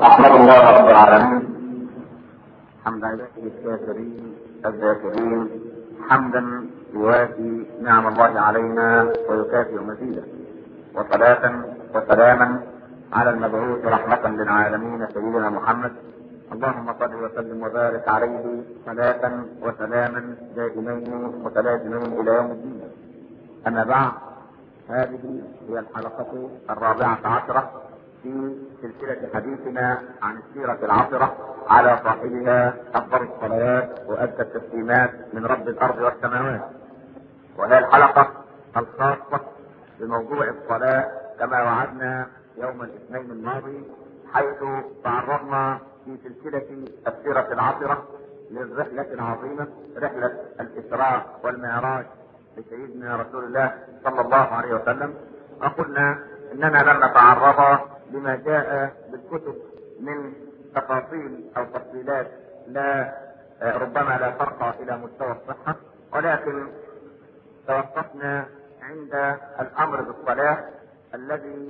احمد الله رب العالمين حمد عباده الشاكرين الذاكرين حمدا يوافي نعم الله علينا ويكافئ مزيدا وصلاة وسلاما على المبعوث رحمة للعالمين سيدنا محمد اللهم صل وسلم وبارك عليه صلاة وسلاما دائمين متلازمين إلى يوم الدين أما بعد هذه هي الحلقة الرابعة عشرة في سلسلة حديثنا عن السيرة العطرة على صاحبها أفضل الصلوات وأدى التسليمات من رب الأرض والسماوات وهي الحلقة الخاصة بموضوع الصلاة كما وعدنا يوم الاثنين الماضي حيث تعرضنا في سلسلة السيرة العطرة للرحلة العظيمة رحلة الإسراء والمعراج لسيدنا رسول الله صلى الله عليه وسلم وقلنا اننا لم نتعرض لما جاء بالكتب من تفاصيل او تفصيلات لا ربما لا فرق الى مستوى الصحة ولكن توقفنا عند الامر بالصلاة الذي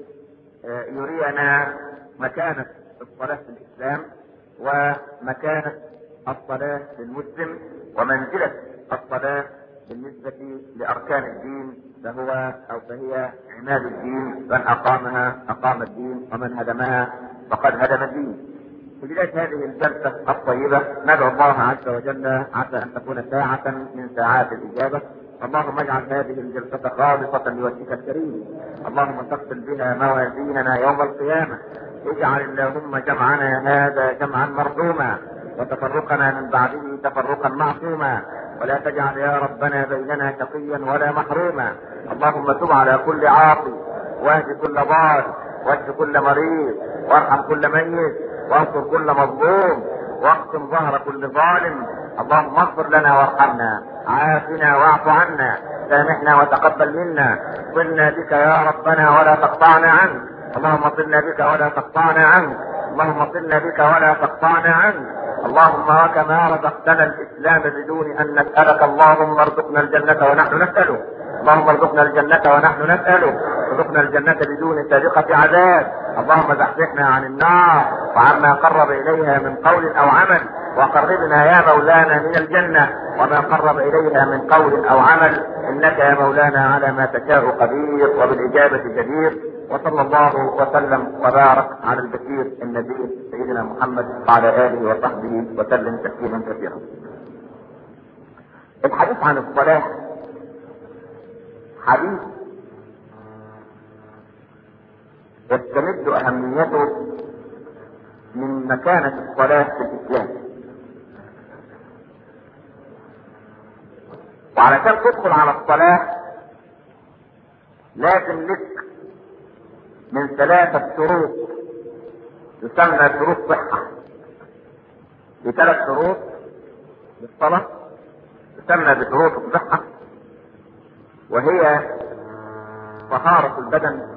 يرينا مكانة الصلاة في الاسلام ومكانة الصلاة للمسلم ومنزلة الصلاة بالنسبة لأركان الدين فهو أو فهي عماد الدين من أقامها أقام الدين ومن هدمها فقد هدم الدين. في بداية هذه الجلسة الطيبة ندعو الله عز وجل عسى أن تكون ساعة من ساعات الإجابة اللهم اجعل هذه الجلسة خالصة لوجهك الكريم اللهم تقبل بها موازيننا يوم القيامة اجعل اللهم جمعنا هذا جمعا مرحوما وتفرقنا من بعده تفرقا معصوما ولا تجعل يا ربنا بيننا شقيا ولا محروما اللهم تب على كل عاصي واهد كل ضال واشف كل مريض وارحم كل ميت وانصر كل مظلوم واقسم ظهر كل ظالم اللهم اغفر لنا وارحمنا عافنا واعف عنا سامحنا وتقبل منا صلنا بك يا ربنا ولا تقطعنا عنك اللهم صلنا بك ولا تقطعنا عنك اللهم صلنا بك ولا تقطعنا عنك اللهم وكما رزقتنا الاسلام بدون ان نسالك اللهم ارزقنا الجنه ونحن نسالك اللهم ارزقنا الجنه ونحن نسالك ارزقنا الجنه بدون سابقه عذاب اللهم زحزحنا عن النار وعما قرب اليها من قول او عمل وقربنا يا مولانا من الجنه وما قرب اليها من قول او عمل انك يا مولانا على ما تشاء قدير وبالاجابه جدير وصلى الله وسلم وبارك على البشير النذير سيدنا محمد وعلى اله وصحبه وسلم تسليما كثيرا. الحديث عن الصلاه حديث يستمد اهميته من مكانه الصلاه في الاسلام. وعلشان تدخل على الصلاه لازم لك من ثلاثة شروط تسمى شروط صحة في ثلاث شروط للصلاة تسمى بشروط الصحة وهي طهارة البدن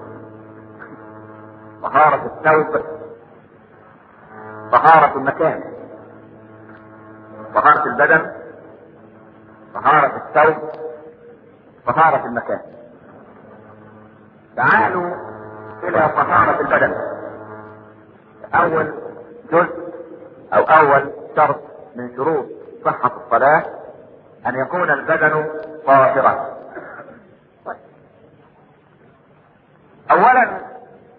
طهارة الثوب طهارة المكان طهارة البدن طهارة الثوب طهارة المكان تعالوا الى طهارة البدن اول جزء او اول شرط من شروط صحة الصلاة ان يكون البدن طاهرا اولا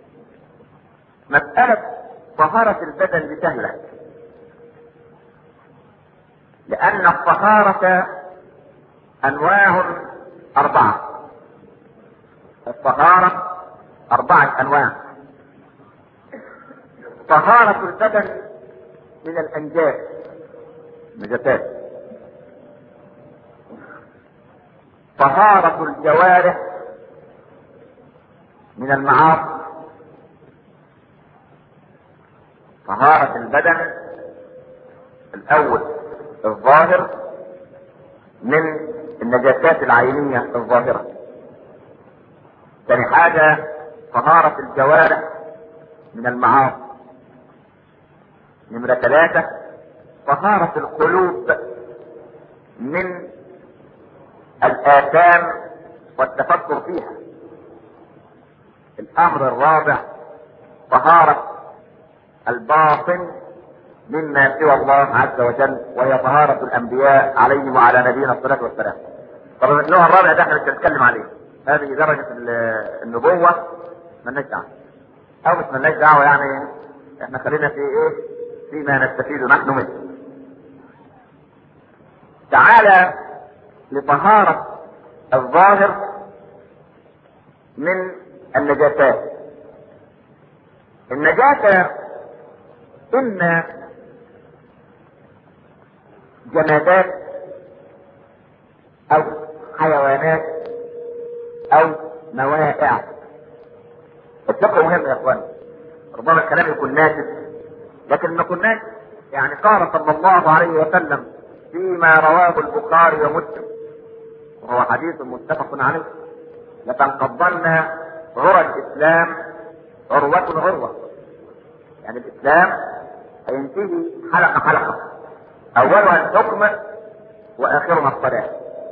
مسألة طهارة البدن سهلة لان الطهارة انواع اربعة الطهارة أربعة أنواع طهارة البدن من الأنجاس نجاسات طهارة الجوارح من المعاصي طهارة البدن الأول الظاهر من النجاسات العينية الظاهرة ثاني حاجة طهارة الجوارح من المعاصي نمرة ثلاثة طهارة القلوب من الآثام والتفكر فيها الأمر الرابع طهارة الباطن مما سوى الله عز وجل وهي طهارة الأنبياء عليهم وعلى نبينا الصلاة والسلام. طب النوع الرابع ده احنا مش هنتكلم عليه. هذه درجة النبوة مالناش دعوة. أو مش مالناش دعوة يعني احنا خلينا في ايه؟ فيما نستفيد نحن منه. تعالى لطهارة الظاهر من النجاسات. النجاسة إما جمادات او حيوانات او موائع الفقه مهم يا اخوان ربما الكلام يكون ناسف لكن ما كناش يعني قال صلى الله عليه وسلم فيما رواه البخاري ومسلم وهو حديث متفق عليه لتنقضن عرى الاسلام عروة عروة يعني الاسلام هينتهي حلقة حلقة اولها الحكم واخرها الصلاة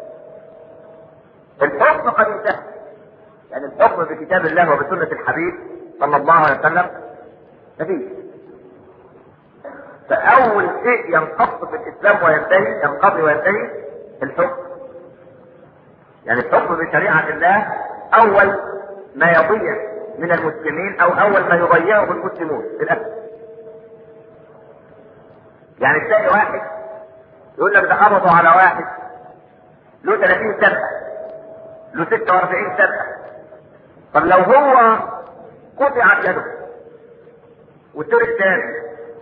الحكم قد انتهى يعني الحكم بكتاب الله وبسنة الحبيب صلى الله عليه وسلم مفيش فاول شيء ينقص في الاسلام وينتهي ينقضي وينتهي الحكم يعني الحكم بشريعة الله اول ما يضيع من المسلمين او اول ما يضيعه المسلمون للاسف يعني تلاقي واحد يقول لك ده قبضوا على واحد له 30 سنة له 46 سنة طب لو هو قطعت يده والدور الثاني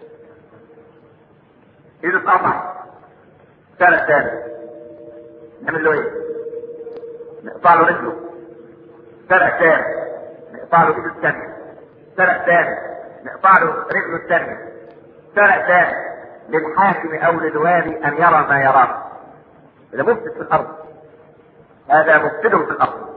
ايده اتقطع سنة ثاني نعمل له ايه؟ نقطع له رجله سنة ثاني نقطع له ايده الثانية سنة ثاني نقطع له رجله الثانية سنة ثاني للحاكم او للوالي ان يرى ما يراه ده مفسد في الارض هذا مفسد في الارض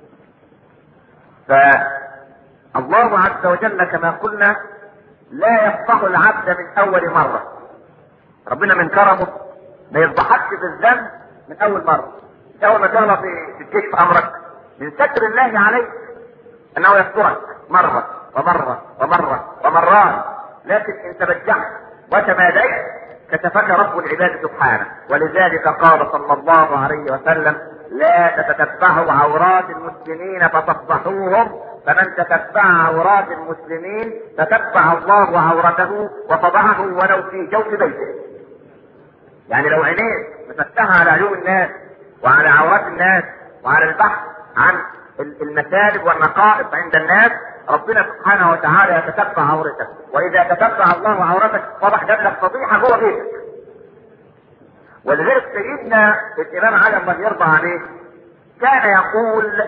فالله عز وجل كما قلنا لا يفضح العبد من اول مرة ربنا من كرمه ما يفضحكش في الذنب من اول مرة مش اول ما تغلط في الكشف امرك من ستر الله عليك انه يسترك مرة ومرة ومرة ومرات لكن ان تبجحت وتماديت كتفك رب العباد سبحانه ولذلك قال صلى الله عليه وسلم لا تتتبعوا عورات المسلمين فتفضحوهم فمن تتبع عورات المسلمين تتبع الله عورته وفضحه ولو في جوف بيته يعني لو عينيه مفتحة على عيون الناس وعلى عورات الناس وعلى البحث عن المسالب والنقائص عند الناس ربنا سبحانه وتعالى يتتبع عورتك واذا تتبع الله عورتك فضح جاب لك فضيحه جوه بيتك ولذلك سيدنا الامام علي الله يرضى عليه كان يقول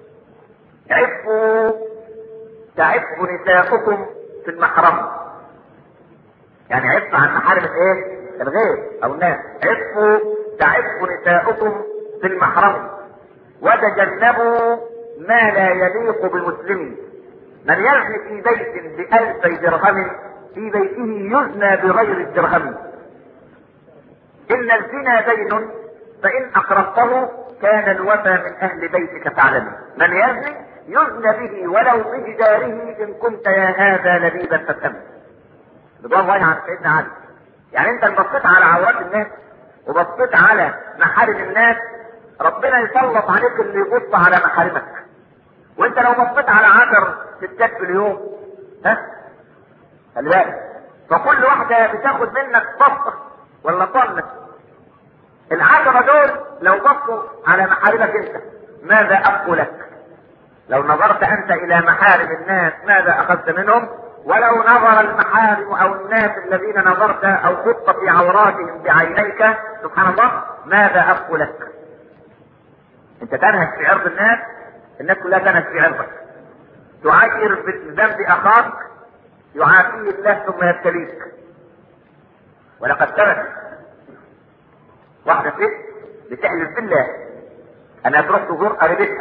عفوا تعف نساؤكم في المحرم يعني عف عن محارم الايه الغير او الناس عفوا تعف نساؤكم في المحرم وتجنبوا ما لا يليق بمسلم من يزني في بيت بألفي درهم في بيته يزنى بغير الدرهم إن الزنا دين فإن أقرضته كان الوفى من أهل بيتك فاعلمه من يزني يزنى به ولو بجداره إن كنت يا هذا لبيبا فافهمه رضوان الله عن سيدنا علي يعني أنت بصيت على عورات الناس وبصيت على محارم الناس ربنا يسلط عليك اللي يبص على محارمك وانت لو بصيت على عشر ستات في اليوم ها خلي بالك فكل واحدة بتاخد منك بصة ولا طلة العشرة دول لو بصوا على محارمك انت ماذا ابقوا لك لو نظرت انت الى محارم الناس ماذا اخذت منهم ولو نظر المحارم او الناس الذين نظرت او خط في عوراتهم بعينيك سبحان الله ماذا ابقوا لك انت تنهك في عرض الناس الناس كلها كانت في عرضك تعير بذنب اخاك يعافيه الله ثم يبتليك ولقد ثبت واحدة ست بتحلف بالله انها تروح تزور قريبتها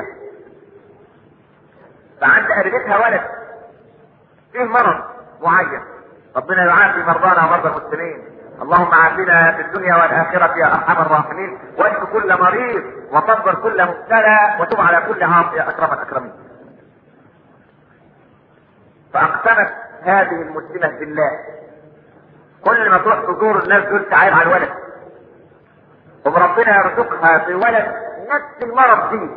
فعند قريبتها ولد فيه مرض معين ربنا يعافي مرضانا ومرضى المسلمين اللهم عافنا في الدنيا والاخره يا ارحم الراحمين واشف كل مريض وصبر كل مبتلى وتب على كل عاصي يا اكرم الاكرمين فاقسمت هذه المسلمة بالله كل ما تروح تزور الناس دول تعال على الولد وربنا يرزقها بولد نفس المرض فيه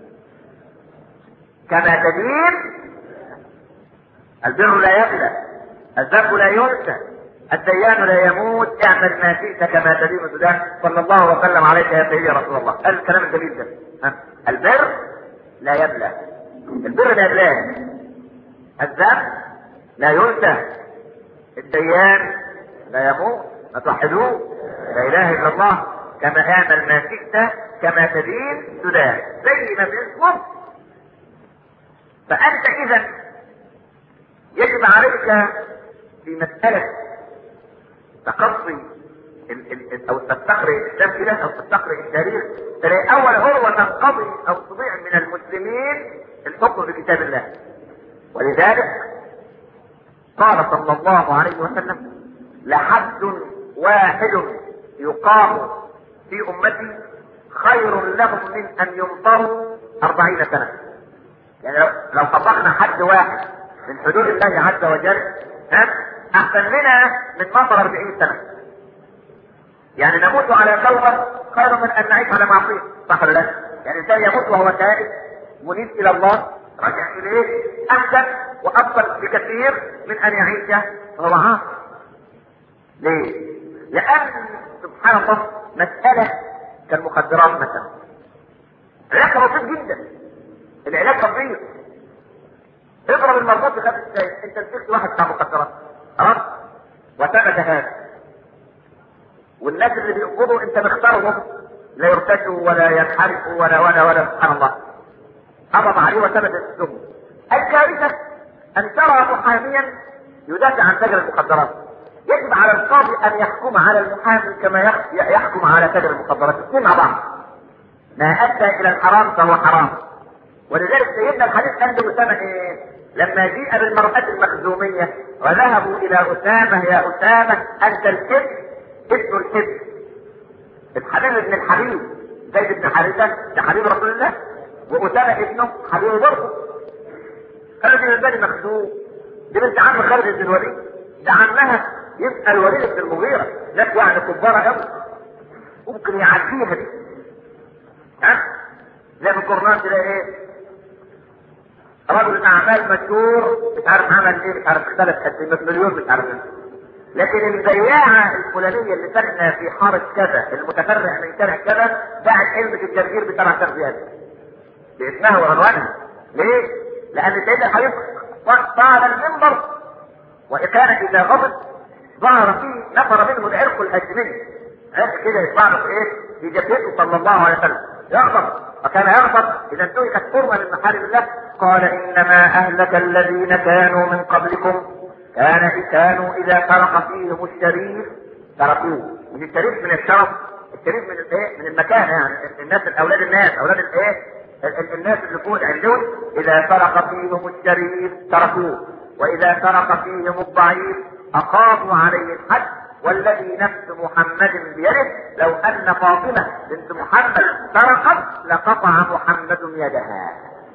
كما تدين البر لا يبلى الذنب لا ينسى الديان لا يموت اعمل ما شئت كما تدين سودان صلى الله وسلم عليك يا سيدي رسول الله هذا الكلام الجميل ده ها؟ البر لا يبلى البر لا يبلى الذنب لا ينسى الديان لا يموت ما توحدوه لا اله الا الله كما اعمل ما شئت كما تدين سودان زي ما بيصبر فانت اذا يجب عليك في مسألة تقصي ال- ال- او تستقرئ الاسلام كده او تستقرئ التاريخ تلاقي اول هو تنقضي او تضيع من المسلمين الحكم بكتاب الله ولذلك قال صلى الله عليه وسلم لحد واحد يقام في امتي خير لهم من ان يمطروا أربعين سنة يعني لو, لو طبقنا حد واحد من حدود الله عز وجل ها احسن لنا من مطر 40 سنة يعني نموت على توبة خير من ان نعيش على معصية صح ولا لا؟ يعني الانسان يموت وهو تائب منيب الى الله راجع اليه احسن وافضل بكثير من ان يعيش وهو عاصي ليه؟ لان سبحان الله مسألة كالمخدرات مثلا علاجها بسيط جدا العلاج بسيط اضرب المربوط بخمس دقايق انت مسكت واحد بتاع مخدرات خلاص وثبت هذا والناس اللي بيقبضوا انت مختارهم لا يرتشوا ولا ينحرفوا ولا ولا ولا سبحان الله قبض عليه وثبت السم الكارثه ان ترى محاميا يدافع عن تاجر المخدرات يجب على القاضي ان يحكم على المحامي كما يح- يحكم على تاجر المخدرات الاثنين مع بعض ما ادى الى الحرام فهو حرام ولذلك سيدنا الحديث عنده اسامه ايه؟ لما جيء بالمرأة المخزومية وذهبوا إلى أسامة يا أسامة أنت الحب ابن الحب الحبيب ابن الحبيب زيد بن حارثة ده حبيب رسول الله وأسامة ابنه حبيب برضه قالوا دي بالي مخزوم دي بنت عم خالد بن الوليد ده عمها يبقى الوليد بن المغيرة ناس يعني كبارة قوي ممكن يعديها دي ها زي في القرآن تلاقي ايه رجل اعمال مشهور مش عارف عمل ايه مش عارف اختلف قد ايه مليون مش عارف ايه لكن البياعة الفلانية اللي ساكنة في حارة كذا المتفرع من شارع كذا باعت علبة الجرجير ب 7000 ريال باسمها وعنوانها ليه؟ لأن سيدنا الحبيب طال المنبر وكان إذا غضب ظهر فيه نفر منه العرق الأجنبي عرق كده يطلع في إيه؟ في جبهته صلى الله عليه وسلم يغضب وكان يغضب إذا انتهكت حرمة من محارم الله قال إنما أهلك الذين كانوا من قبلكم كان كانوا إذا سرق فيهم الشريف تركوه من الشريف من الشرف الشريف من الايه؟ من المكان يعني الناس اولاد الناس اولاد الايه؟ ال- ال- الناس اللي فوق عندهم اذا سرق فيهم الشريف تركوه واذا سرق فيهم الضعيف اقاموا عليه الحد والذي نفس محمد بيده لو ان فاطمه بنت محمد سرقت لقطع محمد يدها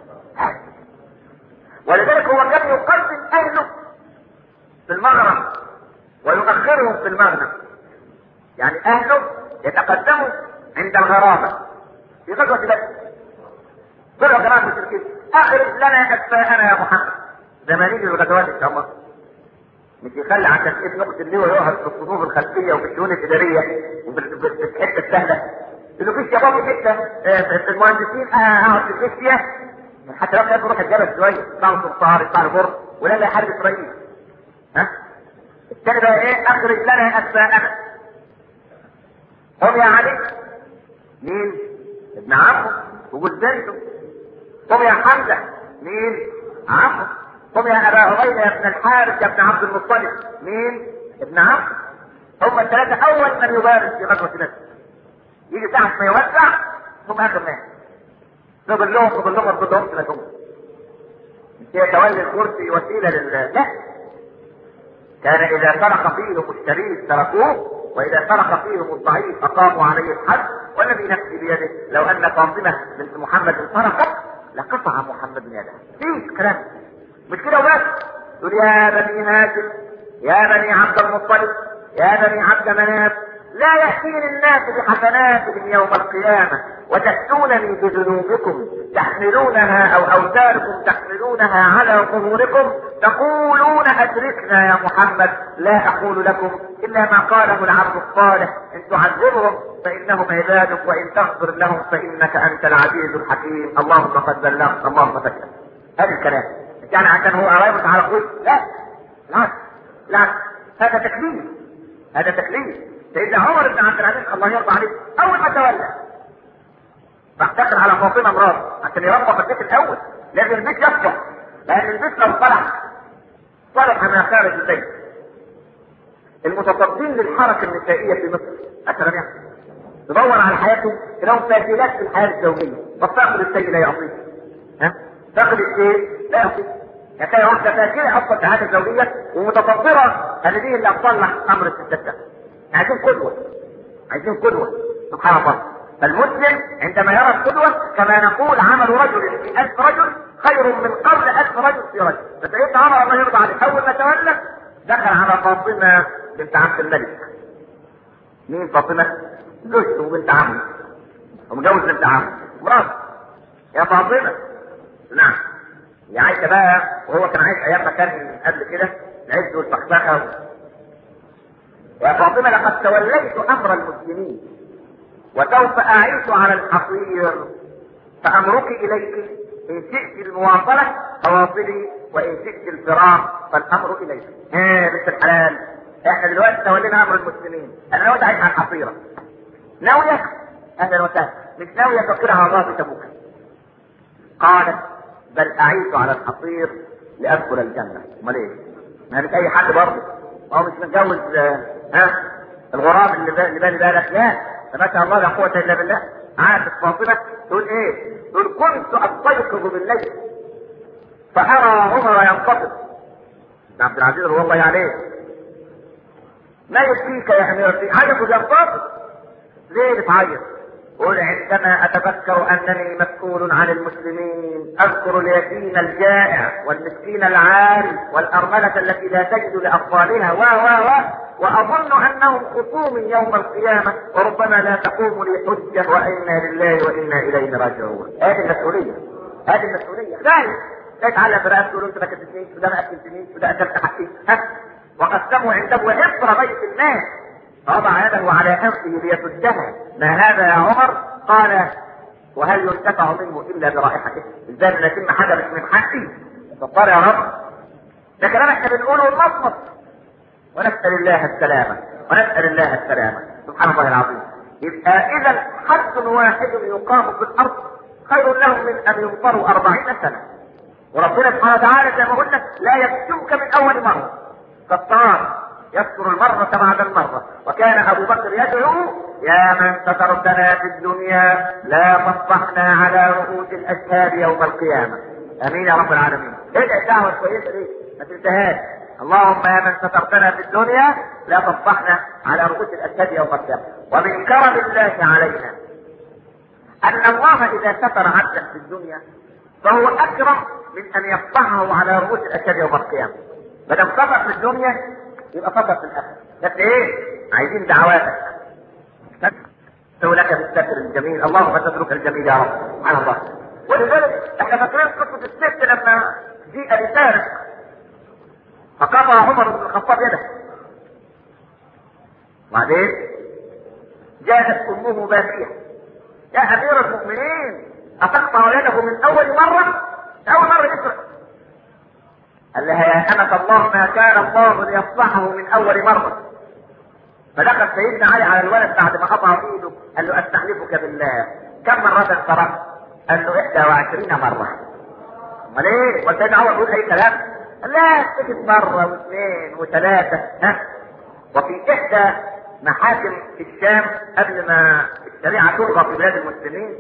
ولذلك هو كان يقدم اهله في المغرب ويؤخرهم في المغرب يعني اهله يتقدموا عند الغرابه في غزوه بدر غزوه جماعه المشركين اخرج لنا اكفاءنا يا محمد زمانين الغزوات ان شاء الله مش يخلي عشان ايه نقطة اللي هو يقعد في الصفوف الخلفية وفي الشؤون الإدارية وفي الحتة السهلة إنه في شباب في حتة آه، في المهندسين آه، أقعد في البيت فيها حتى لو كان يروح الجبل شوية يطلعوا سلطان يطلعوا بر ولا لا يحارب إسرائيل ها الثاني بقى ايه اخرج لنا اسماءنا قم يا علي مين ابن عمه وجوز بنته قم يا حمزه مين عمه قم يا ابا عبيده يا ابن الحارث يا ابن عبد المطلب مين ابن عمه هم الثلاثه اول من يبارز في غزوه بدر يجي ساعه ما يوزع هم اخر ناس نقول لهم نقول لهم ارفضوا لهم لكم مش هي تولي الكرسي وسيله لل لا كان إذا سرق فيهم الشريف تركوه وإذا سرق فيهم الضعيف أقاموا عليه الحد والذي نفسي بيده لو أن فاطمة بنت محمد سرقت لقطع محمد يدها. في كلام مش كده وبس تقول يا بني هاشم يا بني عبد المطلب يا بني عبد مناف لا يأتيني الناس بحسناتهم يوم القيامة وتأتونني بذنوبكم تحملونها أو أوزاركم تحملونها على ظهوركم تقولون أدركنا يا محمد لا أقول لكم إلا ما قاله العبد الصالح إن تعذبهم فإنهم عبادك وإن تغفر لهم فإنك أنت العزيز الحكيم اللهم قد بلغت اللهم فكر هذا الكلام يعني عشان هو قرايبك على أخوك لا لا لا هذا تكليف هذا تكليف سيدنا عمر بن عبد العزيز الله يرضى عليه اول ما تولى راح دخل على فاطمه مراته عشان يربى في البيت الاول لازم البيت يصلح لان البيت لو صلح صلح ما خارج البيت المتصدين للحركه النسائيه في مصر اكرم يعني تدور على حياته تلاقيهم فاشلات في الحياه الزوجيه بس تاخذ السيد لا يعطيه ها تاخذ الشيء لا يعطيه يعني تلاقي واحده فاشله اصلا في الحياه الزوجيه ومتصدره ان دي اللي هتصلح امر الستات عايزين قدوة عايزين قدوة سبحان الله فالمسلم عندما يرى القدوة كما نقول عمل رجل في ألف رجل خير من قول ألف رجل في رجل فسيدنا عمر الله يرضى عليه أول ما تولى دخل على فاطمة بنت عبد الملك مين فاطمة؟ زوجته بنت عمه ومجوز بنت عمه مراته يا فاطمة نعم يا عايشة بقى وهو كان عايش أيام ما كان قبل كده العز والفخفخة يا فاطمة لقد توليت أمر المسلمين وسوف أعيش على الحصير فأمرك إليك إن شئت المواصلة فواصلي وإن شئت الفراق فالأمر إليك. ها بنت الحلال احنا دلوقتي تولينا أمر المسلمين، أنا ناوي أعيش على الحصيرة. ناوية؟ أهلا وسهلا، مش ناوية تفكرها الله في تبوك. قالت بل أعيش على الحصير لأدخل الجنة، أمال إيه؟ ما مش أي حد برضه، هو مش متجوز ها الغراب اللي بالي بالي بالك لا ما شاء الله لا قوه الا بالله عارف فاطمه تقول ايه؟ تقول كنت استيقظ بالليل فارى عمر ينقبض عبد العزيز رضي الله عليه ما يكفيك يا امير عجب ينقبض ليه بتعيط؟ قل عندما اتذكر انني مسؤول عن المسلمين اذكر اليتيم الجائع والمسكين العاري والارمله التي لا تجد لاطفالها و و و واظن انهم خصوم يوم القيامه وربما لا تقوم لي حجه وانا لله وانا اليه راجعون. هذه المسؤوليه. هذه المسؤوليه. ذلك لا يتعلم برأس تقول انت ما كتبتنيش وده ما اكلتنيش وده اكلت حقي ها وقسموا عنده حفر بيت الناس فوضع يده على انفه ليسدها ما هذا يا عمر قال وهل ينتفع منه الا برائحته ازاي نتم حاجه مش من حقي فقال يا رب ده كلام احنا بنقوله ونصمت ونسال الله السلامه ونسال الله السلامه سبحان الله العظيم يبقى اذا حد واحد يقام في الارض خير له من ان يمطروا أربعين سنه وربنا سبحانه وتعالى زي ما قلنا لا يكتبك من اول مره ستار يذكر المرة بعد المرة وكان أبو بكر يدعو يا من سترتنا في الدنيا لا تصبحنا على رؤوس الأشهاد يوم القيامة أمين يا رب العالمين ادعي دعوة كويسة دي ما تنتهاش اللهم يا من سترتنا في الدنيا لا تصبحنا على رؤوس الأشهاد يوم القيامة ومن كرم الله علينا أن الله إذا ستر عبدا في الدنيا فهو أكرم من أن يفضحه على رؤوس الأشهاد يوم القيامة ما دام ستر في الدنيا يبقى فقط في الاخر بس ايه عايزين دعواتك لك بالستر الجميل اللهم تترك الجميل يا رب سبحان الله ولذلك احنا فاكرين قصه الست لما جيء بسارق فقطع عمر بن الخطاب يده وبعدين جاءت امه باكيه يا امير المؤمنين اتقطع يده من اول مره اول مره يسرق قال لها يا أمة الله ما كان الله ليصلحه من أول مرة فدخل سيدنا علي على الولد بعد ما قطع ايده قال له استحلفك بالله كم مرة سرقت؟ قال له 21 مرة امال ايه؟ وسيدنا عمر بيقول اي كلام؟ قال لا سكت مرة واثنين وثلاثة ها وفي احدى محاكم في الشام قبل ما الشريعة تلغى في بلاد المسلمين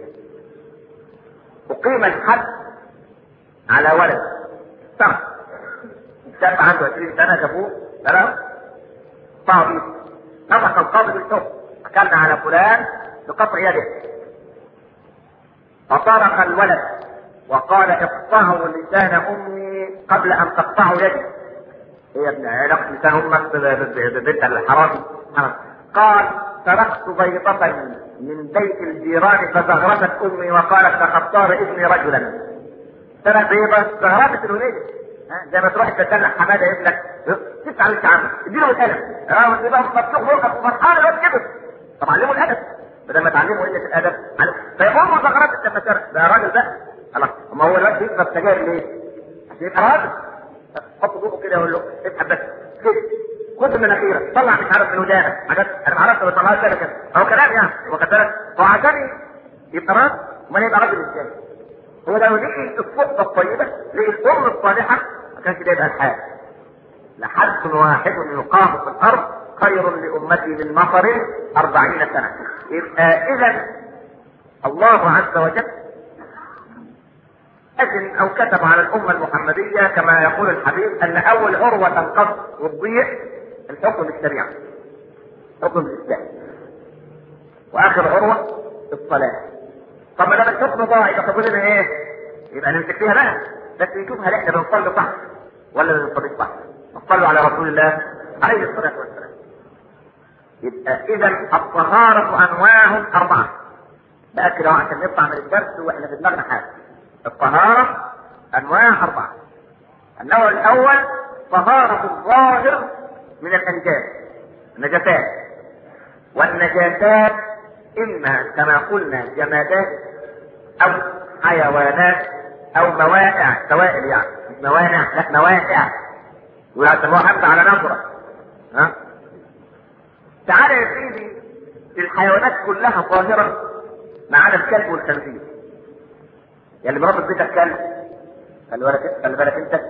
أقيم الحد على ولد سرق شاب عنده 20 سنه جابوه تمام طاغي نطق القاضي بالحكم حكمنا على فلان بقطع يده فطرق الولد وقال اقطعوا لسان امي قبل ان تقطعوا يدي ايه يا ابن علاقة لسان امك ببنت الحرام قال سرقت بيضة من بيت الجيران فزغرتت امي وقالت لقد صار ابني رجلا سرق بيضة زغرتت الوليدة زي ما تروح تدلع حماده ابنك تسعى انت عنه اديله القلم اه يبقى مفتوح بقك وفرحان الواد كبر طب علمه الادب بدل ما تعلمه قله الادب فيقول زغرتت لما سرق ده راجل بقى خلاص ما هو الواد بيشرب سجاير ليه؟ عشان يبقى راجل حط بوقه كده يقول له اسحب بس كده خد من الاخيره طلع مش عارف من ودانك حاجات انا ما اعرفش بطلعها كده كده هو كلام يعني واخد بالك هو عشان يبقى راجل امال يبقى راجل ازاي؟ هو لو لقي الصحبه الطيبه لقي الام الصالحه ما كانش ده يبقى الحال لحد واحد يقام في الارض خير لامتي من مطر أربعين سنه يبقى اذا الله عز وجل أذن أو كتب على الأمة المحمدية كما يقول الحديث أن أول عروة تنقض وتضيع الحكم بالشريعة حكم الإسلام وآخر عروة الصلاة طب ما دام الحكم ضاع يبقى تقول لنا إيه؟ يبقى نمسك فيها بقى بس نشوف هل إحنا بنصلي صح ولا ما بنصليش صح نصلوا على رسول الله عليه الصلاة والسلام يبقى إذا الطهارة أنواع أربعة بأكد أهو عشان نطلع من الدرس وإحنا في دماغنا حاجة الطهارة أنواع أربعة النوع الأول طهارة الظاهر من الأنجاس النجاسات والنجاسات إما كما قلنا جمادات أو حيوانات أو موائع سوائل يعني مش موانع لا موائع ويعتبروها حتى على نظرة ها تعالى يا سيدي الحيوانات كلها طاهرة ما عدا الكلب والخنزير يعني مربط بيتك كلب خلي بالك خلي بالك انت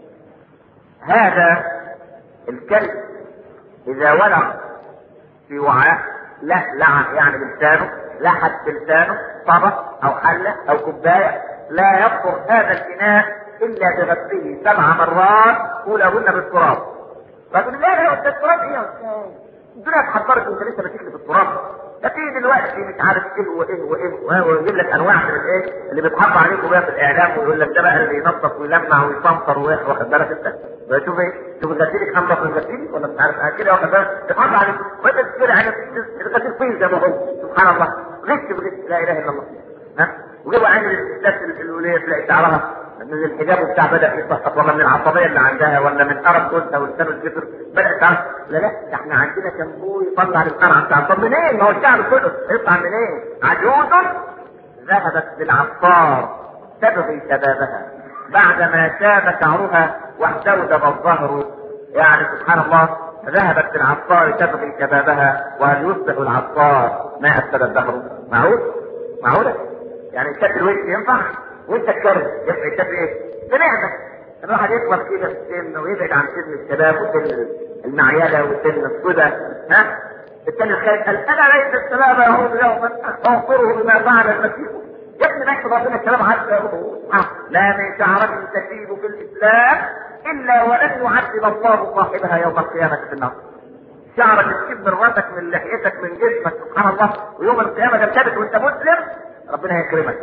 هذا الكلب اذا ولغ في وعاء لا لعن يعني بلسانه لحد بلسانه طبق او حله او كوبايه لا يطهر هذا الاناء الا بغسله سبع مرات اولهن بالتراب فقل لا لا ده التراب ايه يا استاذ الدنيا اتحضرت وانت لسه ماسك في التراب ده في دلوقتي مش عارف ايه وايه وايه ويجيب لك انواع من الايه اللي بيتحط عليكم بقى في الاعلام ويقول لك ده بقى اللي ينظف ويلمع ويصنفر واخد بالك انت شوف ايه شوف الغسيل انضف من الغسيل ولا مش عارف كده واخد بالك تتحط عليك وانت تشتري حاجه الغسيل فين زي ما هو سبحان الله غش بغش لا اله الا الله ها وجابوا عين الستات الوليه تلاقي شعرها من الحجاب بتاع بدا يسقط ولا من العصبيه اللي عندها ولا من ارق جوزها ولسان الجسر بدات تعرف لا لا ده احنا عندنا شامبو يطلع القرع بتاع طب منين؟ ما هو الشعر كله يطلع منين؟ عجوز ذهبت للعطار تبغي شبابها بعدما شاب شعرها واحتوجب الظهر يعني سبحان الله ذهبت للعطار تبغي شبابها وهل يصبح العطار ما افسد الدهر معقول؟ معقولة؟ يعني الشكل الوجه ينفع؟ وانت تكرر ينفع الشكل ايه؟ بنعمة الواحد يكبر كده في السن ويبعد عن سن الشباب وسن المعيلة وسن الصدى ها؟ الثاني الخارج قال انا ليس السلام يهود يوما اغفره بما فعل المسيح يا ابني نحسب ربنا السلام حتى يهود لا من شعرة تزيد في الاسلام الا ولن يعذب الله صاحبها يوم القيامة في النار شعرك تسيب من راسك من لحيتك من جسمك سبحان الله ويوم القيامة تلتبس وانت مسلم ربنا يكرمك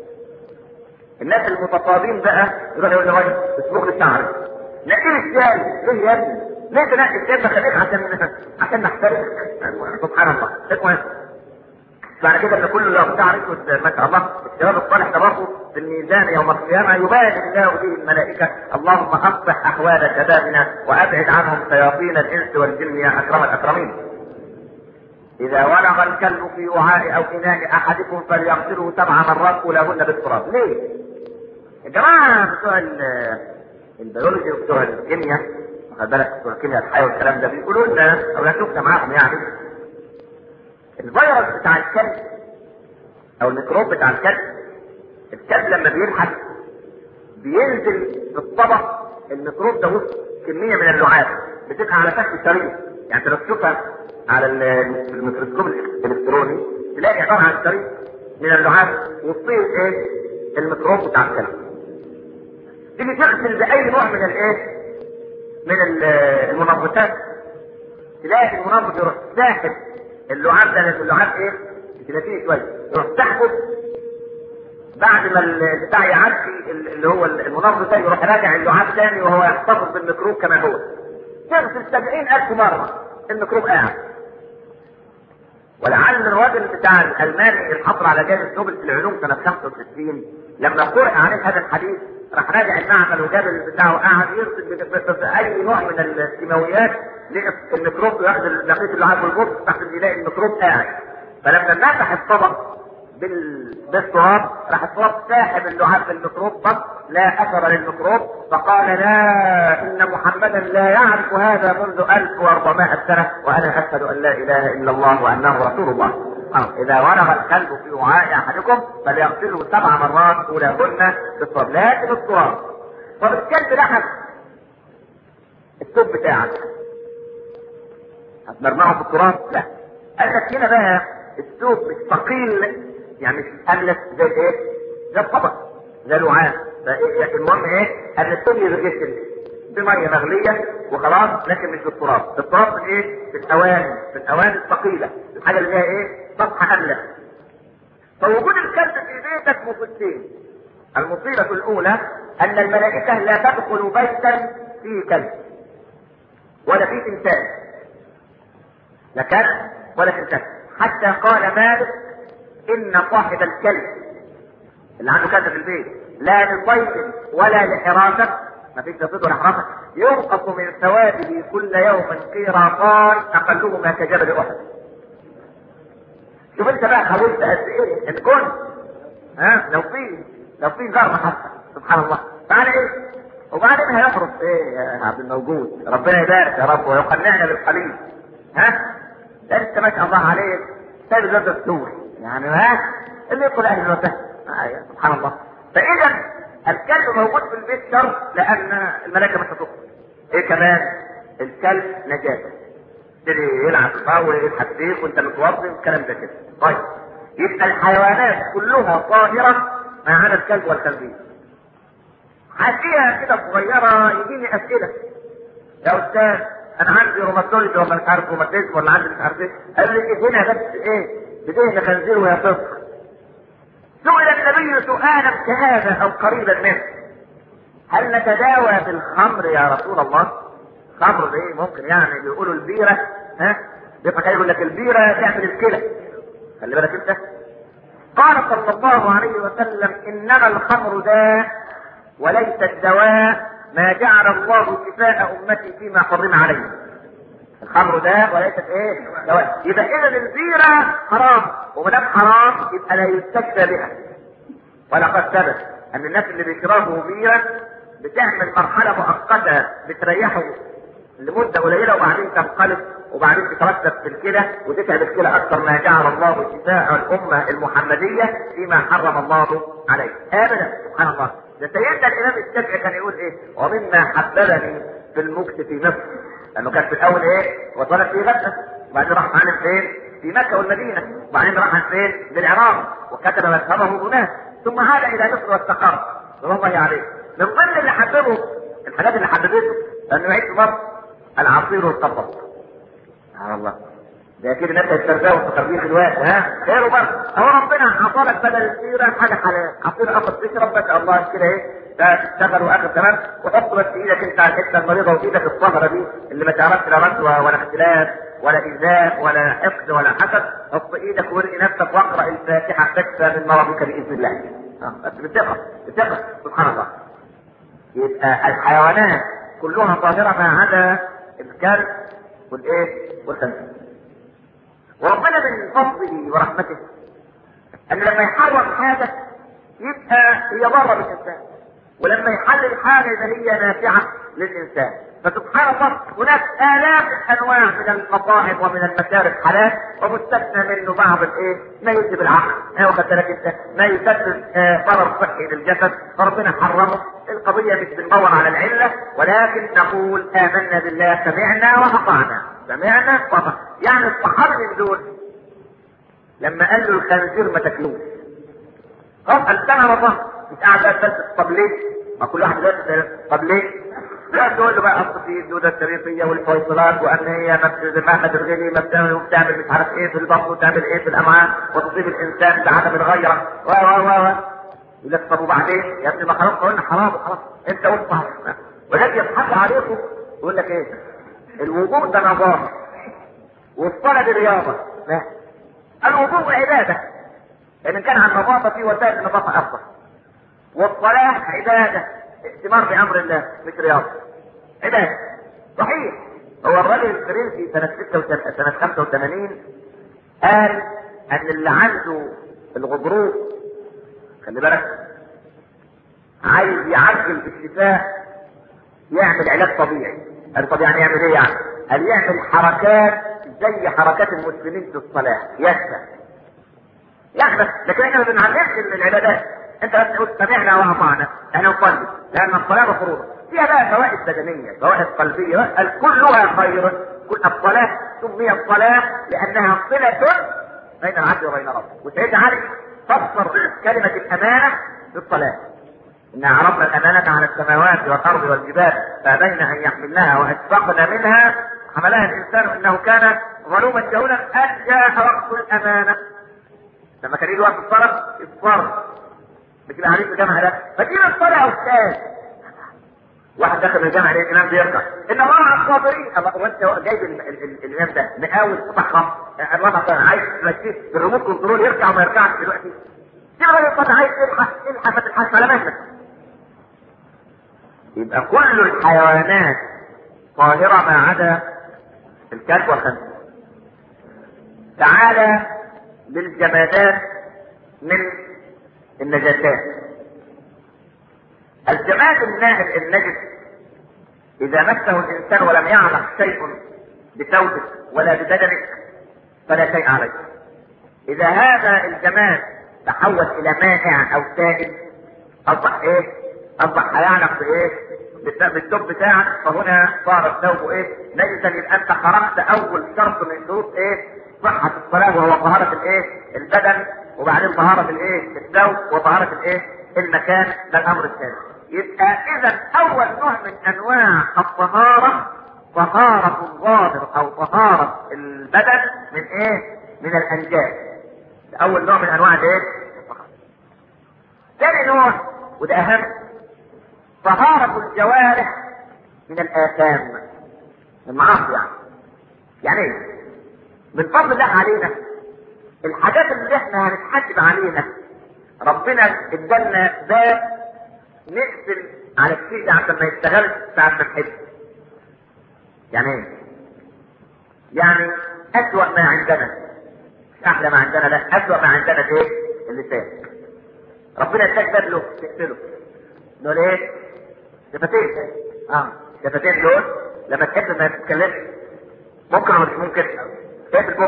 الناس المتقاضين بقى يروح يقول للراجل اسبوع لي شعرك نقيل الشاي ليه يا ابني؟ ليه تنقي الشاي خليك عشان عشان نحترمك سبحان الله المهم بعد كده ان كل لو شعر اسود ما شاء الله الشباب الصالح ده برضه في الميزان يوم القيامه يبارك الله به الملائكه اللهم اصلح احوال شبابنا وابعد عنهم شياطين الانس والجن يا اكرم الاكرمين. اذا ولغ الكلب في وعاء او اناء احدكم فليغسله سبع مرات اولاهن بالتراب، ليه؟ يا جماعه بتوع البيولوجي وبتوع الكيمياء واخد بالك بتوع الكيمياء الحياه والكلام ده بيقولوا لنا او شفنا معاهم يعني الفيروس بتاع الكلب او الميكروب بتاع الكلب الكلب لما بيلحق بينزل في الطبق الميكروب ده وسط كميه من اللعاب بتبقى على شكل شريط يعني انت لو تشوفها على الميكروسكوب الالكتروني تلاقي عباره عن شريط من اللعاب وتصير ايه الميكروب بتاع الكلب تيجي تغسل باي نوع من الايه من المنظفات تلاقي المنظف يروح ساحب اللعاب ده لان اللعاب ايه؟ كرياتين شويه يروح سحبه بعد ما البتاع يعدي اللي هو المنظف ده يروح راجع اللعاب تاني وهو يحتفظ بالميكروب كما هو تغسل سبعين ألف مرة الميكروب قاعد ولعل الراجل بتاع الالماني الحصر على جائزه نوبل في العلوم سنه 65 لما قرأ عليه هذا الحديث راح راجع المعمل وجاب بتاعه قاعد يرسل اي نوع من الكيماويات الميكروب ياخذ دقيق اللعاب والبط تحت يلاقي الميكروب قاعد فلما مسح الطبق بال... بالتراب راح التراب ساحب اللعاب بالميكروب بس لا اثر للميكروب فقال لا ان محمدا لا يعرف هذا منذ 1400 سنه وانا اشهد ان لا اله الا الله وانه رسول الله اذا ورغ الكلب في وعاء احدكم فليغسله سبع مرات اولاهن بالتراب لكن التراب طب الكلب لحم التوب بتاعك هتمرمعه في التراب لا قال لك هنا بقى الثوب مش ثقيل يعني مش املس زي ايه؟ زي الطبق زي الوعاء فإيه المهم ايه؟ ان الثوب يتغسل بميه مغليه وخلاص لكن مش بالتراب، التراب في ايه؟ في الاواني، في الاواني الثقيله، الحاجه اللي فيها ايه؟ سطح املس. فوجود الكلب في بيتك مصيبتين. المصيبه الاولى ان الملائكه لا تدخل بيتا فيه كلب ولا فيه انسان. لا كلب ولا تمسك حتى قال مالك ان صاحب الكلب اللي عنده كلب في البيت لا لصيد ولا لحراسه ما فيش تصيد ولا حراسه ينقص من ثوابه كل يوم قيراطان اقلهما كجبل احد شوف انت بقى حاولت قد ايه ان كنت ها لو في لو في ذره حتى سبحان الله تعالى ايه وبعدين هيخرج ايه يا عبد الموجود ربنا يبارك يا رب ويقنعنا بالقليل ها ده انت ما شاء الله عليك سيد الواد الدستور يعني ها اللي يدخل اهل الوفاه آه سبحان الله فاذا الكلب موجود في البيت شر لان الملائكه مش هتدخل ايه كمان الكلب نجاسه يبتدي يلعب بقى ويلحق فيك وانت متوضي والكلام ده كده طيب يبقى الحيوانات كلها طاهره ما عدا الكلب والخنزير حكيها كده صغيره يجيني اسئله يا استاذ انا عندي روماتويد ولا مش عارف روماتيزم ولا عندي مش عارف ايه قال لي هنا بس ايه بدهن خنزير وهي صفر سئل النبي سؤالا كهذا او قريبا منه هل نتداوى بالخمر يا رسول الله؟ خمر ده ايه ممكن يعني بيقولوا البيره ها؟ بيبقى يقول لك البيره تعمل الكلى خلي بالك انت قال صلى الله عليه وسلم انما الخمر داء وليس الدواء ما جعل الله شفاء امتي فيما حرم عليه الخمر ده وليست ايه دواء يبقى اذا البيره حرام وما دام حرام يبقى لا يستشفى بها ولقد ثبت ان الناس اللي بيشربوا بيره بتعمل مرحله مؤقته بتريحه لمده قليله وبعدين تنقلب وبعدين تترتب في الكلى وتتعب الكلى اكثر ما جعل الله شفاء الامه المحمديه فيما حرم الله عليه ابدا سبحان الله ده سيدنا الامام الشافعي كان يقول ايه ومما حببني في المكس في مصر لانه كان في الاول ايه وطلب في غزه وبعدين راح عن فين في مكه والمدينه وبعدين راح عن فين بالعراق وكتب مذهبه هناك ثم عاد الى مصر واستقر رضي الله عليه من ضمن اللي حببه الحاجات اللي حببته انه يعيش في مصر العصير والقطب سبحان الله ده اكيد الناس هيسترزقوا في تربيه الوقت ها خير بقى هو ربنا عطالك بدل السيره حاجه حلال عصير اخد تشرب بس الله كده ايه ده تشتغل واخر تمام وحط بس ايدك انت على الحته المريضه وايدك الصهره دي اللي ما تعرفش لا رشوه ولا اختلاف ولا ايذاء ولا حقد ولا حسد حط ايدك وارقي نفسك واقرا الفاتحه تكفى من مرضك باذن الله بس بثقه بثقه سبحان الله يبقى الحيوانات كلها طاهره ما عدا الكلب والايه والخنزير وربنا من فضله ورحمته ان لما يحرم حاجه يبقى هي ضاره بالانسان ولما يحلل حاجه يبقى هي نافعه للانسان فسبحان الله هناك الاف انواع من المطاعم ومن المشارب حلال ومستثنى منه بعض الايه؟ ما يجلب العقل، ما واخد بالك انت؟ ما يسبب ضرر صحي للجسد، فربنا حرمه، القضيه مش بندور على العله ولكن نقول امنا بالله سمعنا واطعنا، سمعنا واطعنا، يعني الصحابه من دول لما قال له الخنزير ما تاكلوش. خلاص قال والله مش قاعد بس طب ليه؟ ما كل واحد دلوقتي طب ليه؟ لا تقول له بقى اصل في الدوده الشريطيه والفيصلات وان هي مهما ترغلي ما بتعمل مش عارف ايه في البطن وتعمل ايه في الامعاء وتصيب الانسان بعدم الغيره و و و و يقول لك طب وبعدين يا ابني ما خلاص قلنا حرام خلاص انت قلت صح ولكن يضحك عليكم يقول لك ايه؟ الوضوء ده نظافه والصلاه دي رياضه لا الوضوء عباده لان كان عن نظافه في وسائل النظافه افضل والصلاه عباده ائتمار بامر الله مش رياضه عباده صحيح هو الراجل الفرنسي سنه 86 سنه 85 قال ان اللي عنده الغضروف خلي بالك عايز يعجل بالشفاء يعمل علاج طبيعي قال طب يعني يعمل ايه يعني؟ قال يعمل حركات زي حركات المسلمين في الصلاة يشفى يحدث لكن احنا ما بنعلمش العبادات انت بس تقول سمعنا واطعنا احنا نصلي لان الصلاة مفروضة فيها بقى فوائد بدنية فوائد قلبية بقى كلها خير كل الصلاة سميت صلاة لانها صلة بين العبد وبين ربه وسيدنا علي فسر كلمة الامانة بالصلاة إنا عرضنا الأمانة على السماوات والأرض والجبال فأبين أن يحملنها وأشفقن منها حملها الإنسان إنه كان ظلوما جهولا أن جاء وقت الأمانة لما كان يجي وقت الصلاة الصلاة مش اللي عليك الجامعة ده فدين الصلاة يا أستاذ واحد داخل الجامعة ليه الإمام بيركع إن الله مع الصابرين الله وأنت جايب ال- ال- ال- الإمام ده مقاول قطع خمر الله مثلا عايز تمشيه بالريموت كنترول يركع وما يركعش دلوقتي في راجل قد عايز يلحق يلحق ما تلحقش على مهلك يبقى كل الحيوانات طاهرة ما عدا الكلب والخنزير. تعالى للجمادات من النجاسات. الجماد الناهل النجس إذا مسه الإنسان ولم يعلق شيء بثوبه ولا ببدنه فلا شيء عليه. إذا هذا الجماد تحول إلى مائع أو سائل أصبح إيه؟ أصبح هيعلق بإيه؟ بالت- بالثوب بتاعك فهنا صار الثوب إيه؟ نجسا يبقى أنت خرجت أول شرط من شروط إيه؟ صحة الصلاة وهو طهارة الإيه؟ البدن وبعدين طهارة الإيه؟ الثوب وطهارة الإيه؟ المكان ده الأمر الثاني. يبقى إذا أول نوع من أنواع الطهارة طهارة الظاهر أو طهارة البدن من إيه؟ من الأنجاس. ده أول نوع من أنواع الإيه؟ الطهارة. ثاني نوع وده أهم طهارة الجوارح من الآثام المعاصي يعني يعني ايه؟ من فضل الله علينا الحاجات اللي احنا هنتحاسب علينا ربنا ادالنا باب نقفل على الشيء ده عشان ما يشتغلش ساعة ما نحب يعني ايه؟ يعني أسوأ ما عندنا مش أحلى ما عندنا لا أسوأ ما عندنا في ايه؟ اللسان ربنا اداك باب له تقفله دول ايه؟ شفتين اه شفتين دول لما تحب ما تتكلمش ممكن ولا مش ممكن؟ اقفل البق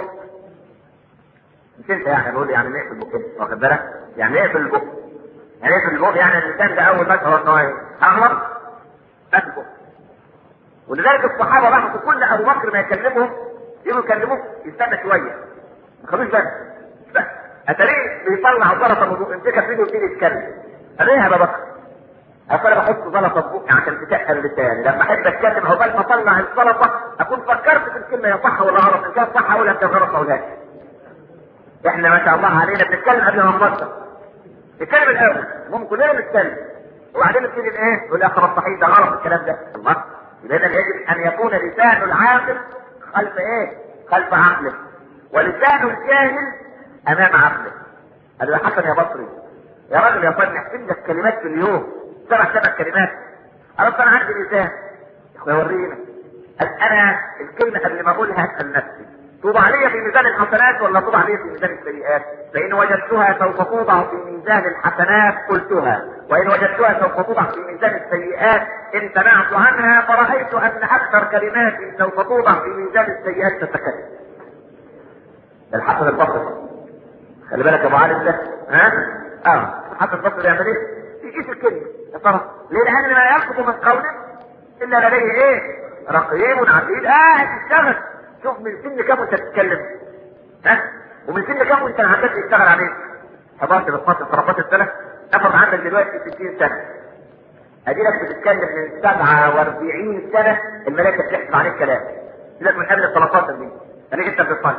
مش انت يعني بقول يعني نقفل البق واخد بالك؟ يعني نقفل البق يعني نقفل البق يعني الانسان ده اول ما هو ان هو اغلط قفل البق ولذلك الصحابه بحثوا كل ابو بكر ما يكلمهم يجوا يكلموه يستنى شويه ما خدوش بالك بس اتاريه بيطلع زلطه من بقه يمسكها في ايده ويبتدي يتكلم قال ايه يا ابو بكر؟ اصل انا بحط زلطه في بقي عشان تتقل لساني لما احب اتكلم عقبال ما اطلع الزلطه اكون فكرت في الكلمه يا صح ولا غلط ان كانت صح اقول انت غلط ما اقولهاش احنا ما شاء الله علينا بنتكلم قبل ما نفكر نتكلم الاول ممكن كلنا نتكلم وبعدين نبتدي ايه نقول يا اخي صحيح ده غلط الكلام ده الله يبقى إذا يجب ان يكون لسان العاقل خلف ايه خلف عقله ولسان الجاهل امام عقله قال له يا حسن يا بصري يا راجل يا طيب نحسب لك كلمات في اليوم سبع سبع كلمات خلاص انا عندي لسان يا اخويا ورينا قال انا الكلمه قبل ما اقولها اسال نفسي توضع لي في ميزان الحسنات ولا توضع لي في ميزان السيئات فان وجدتها سوف توضع في ميزان الحسنات قلتها وان وجدتها سوف توضع في ميزان السيئات امتنعت عنها فرايت ان اكثر كلماتي سوف توضع في ميزان السيئات تتكلم الحسن البصري خلي بالك يا ابو علي ده ها اه الحسن البصري يعمل ايه يقيس الكلمه يا ترى ليه لان ما يسقط من قوله الا لديه ايه رقيب عتيد قاعد يشتغل شوف من سن كام وانت تتكلم ها ومن سن كام وانت عندك تشتغل عليه 11 12 13 سنه افرض عندك دلوقتي 60 سنه اديلك بتتكلم من 47 سنه الملائكه بتحسب عليك كلام سيبك من قبل ال 13 دي خليك انت بتصلي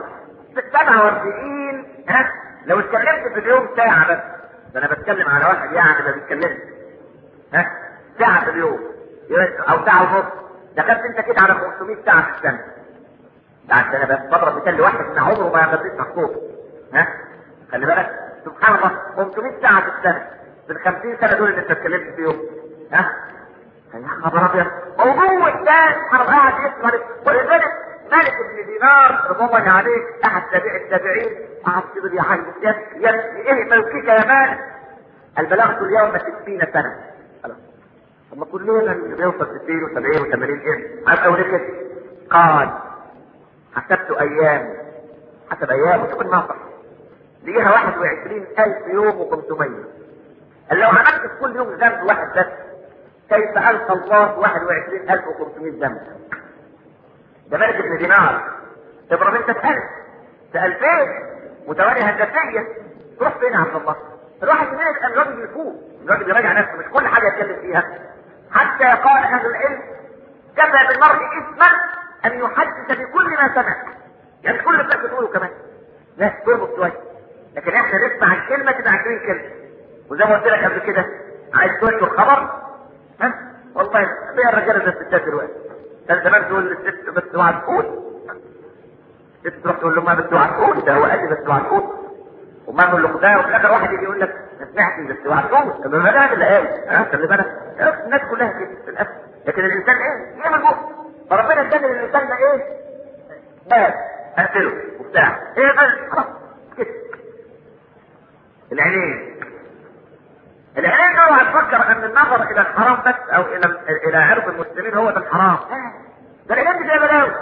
47 ها لو اتكلمت في اليوم ساعه بس ده انا بتكلم على واحد يعني ما بيتكلمش ها ساعه في اليوم او ساعه ونص دخلت انت كده على 500 ساعه في السنه ده عشان انا بس بضرب مثال لواحد من عمره ما يغطيش محفوظ ها خلي بالك سبحان الله 500 ساعه في السنه بال 50 سنه دول اللي انت اتكلمت فيهم ها يا خبر ابيض موضوع الناس حرب قاعد يسمع ولذلك مالك بن دينار رضوان الله عليه احد تابع التابعين قعد كده بيعيط يا يا ايه ملكك يا مالك قال بلغت اليوم 60 سنه خلاص طب ما كلنا اللي بيوصل 60 و70 و80 ايه عارف اقول كده قال حسبت ايام حسب ايام وشوف الناصح لقيها 21000 يوم و500 قال لو عملت في كل يوم ذنب واحد بس كيف ألقى الله 21500 ذنب ده ملك ابن دينار اضرب انت في ألف في ألفين متوالية هندسية تروح فين يا عبد الله؟ الواحد مننا يبقى الراجل يفوق الراجل يراجع نفسه مش كل حاجة يتكلم فيها حتى قال أهل العلم كفى بالمرء إثما أن يحدث بكل ما سمع يعني كل ما تقوله كمان لا تربط شوية لكن احنا نسمع الكلمة تبقى 20 كلمة وزي ما قلت لك قبل كده عايز تنشر خبر ها والله زي الرجاله زي الستات دلوقتي كان زمان تقول للست بس اوعى تقول الست تروح تقول لامها بس اوعى تقول ده هو قال لي بس اوعى تقول وما نقول له ده وفي الاخر واحد يجي يقول لك ما سمعتش بس اوعى تقول طب ما ده اللي قال ها خلي بالك الناس كلها كده للاسف لكن الانسان ايه؟ يعمل بقى فربنا اداني للانسان ده ايه؟ باب اقتله وبتاع ايه بس خلاص كده العينين العينين اوعى تفكر ان النظر الى الحرام بس او الى الى عرض المسلمين هو ده الحرام ده العينين دي فيها بلاوي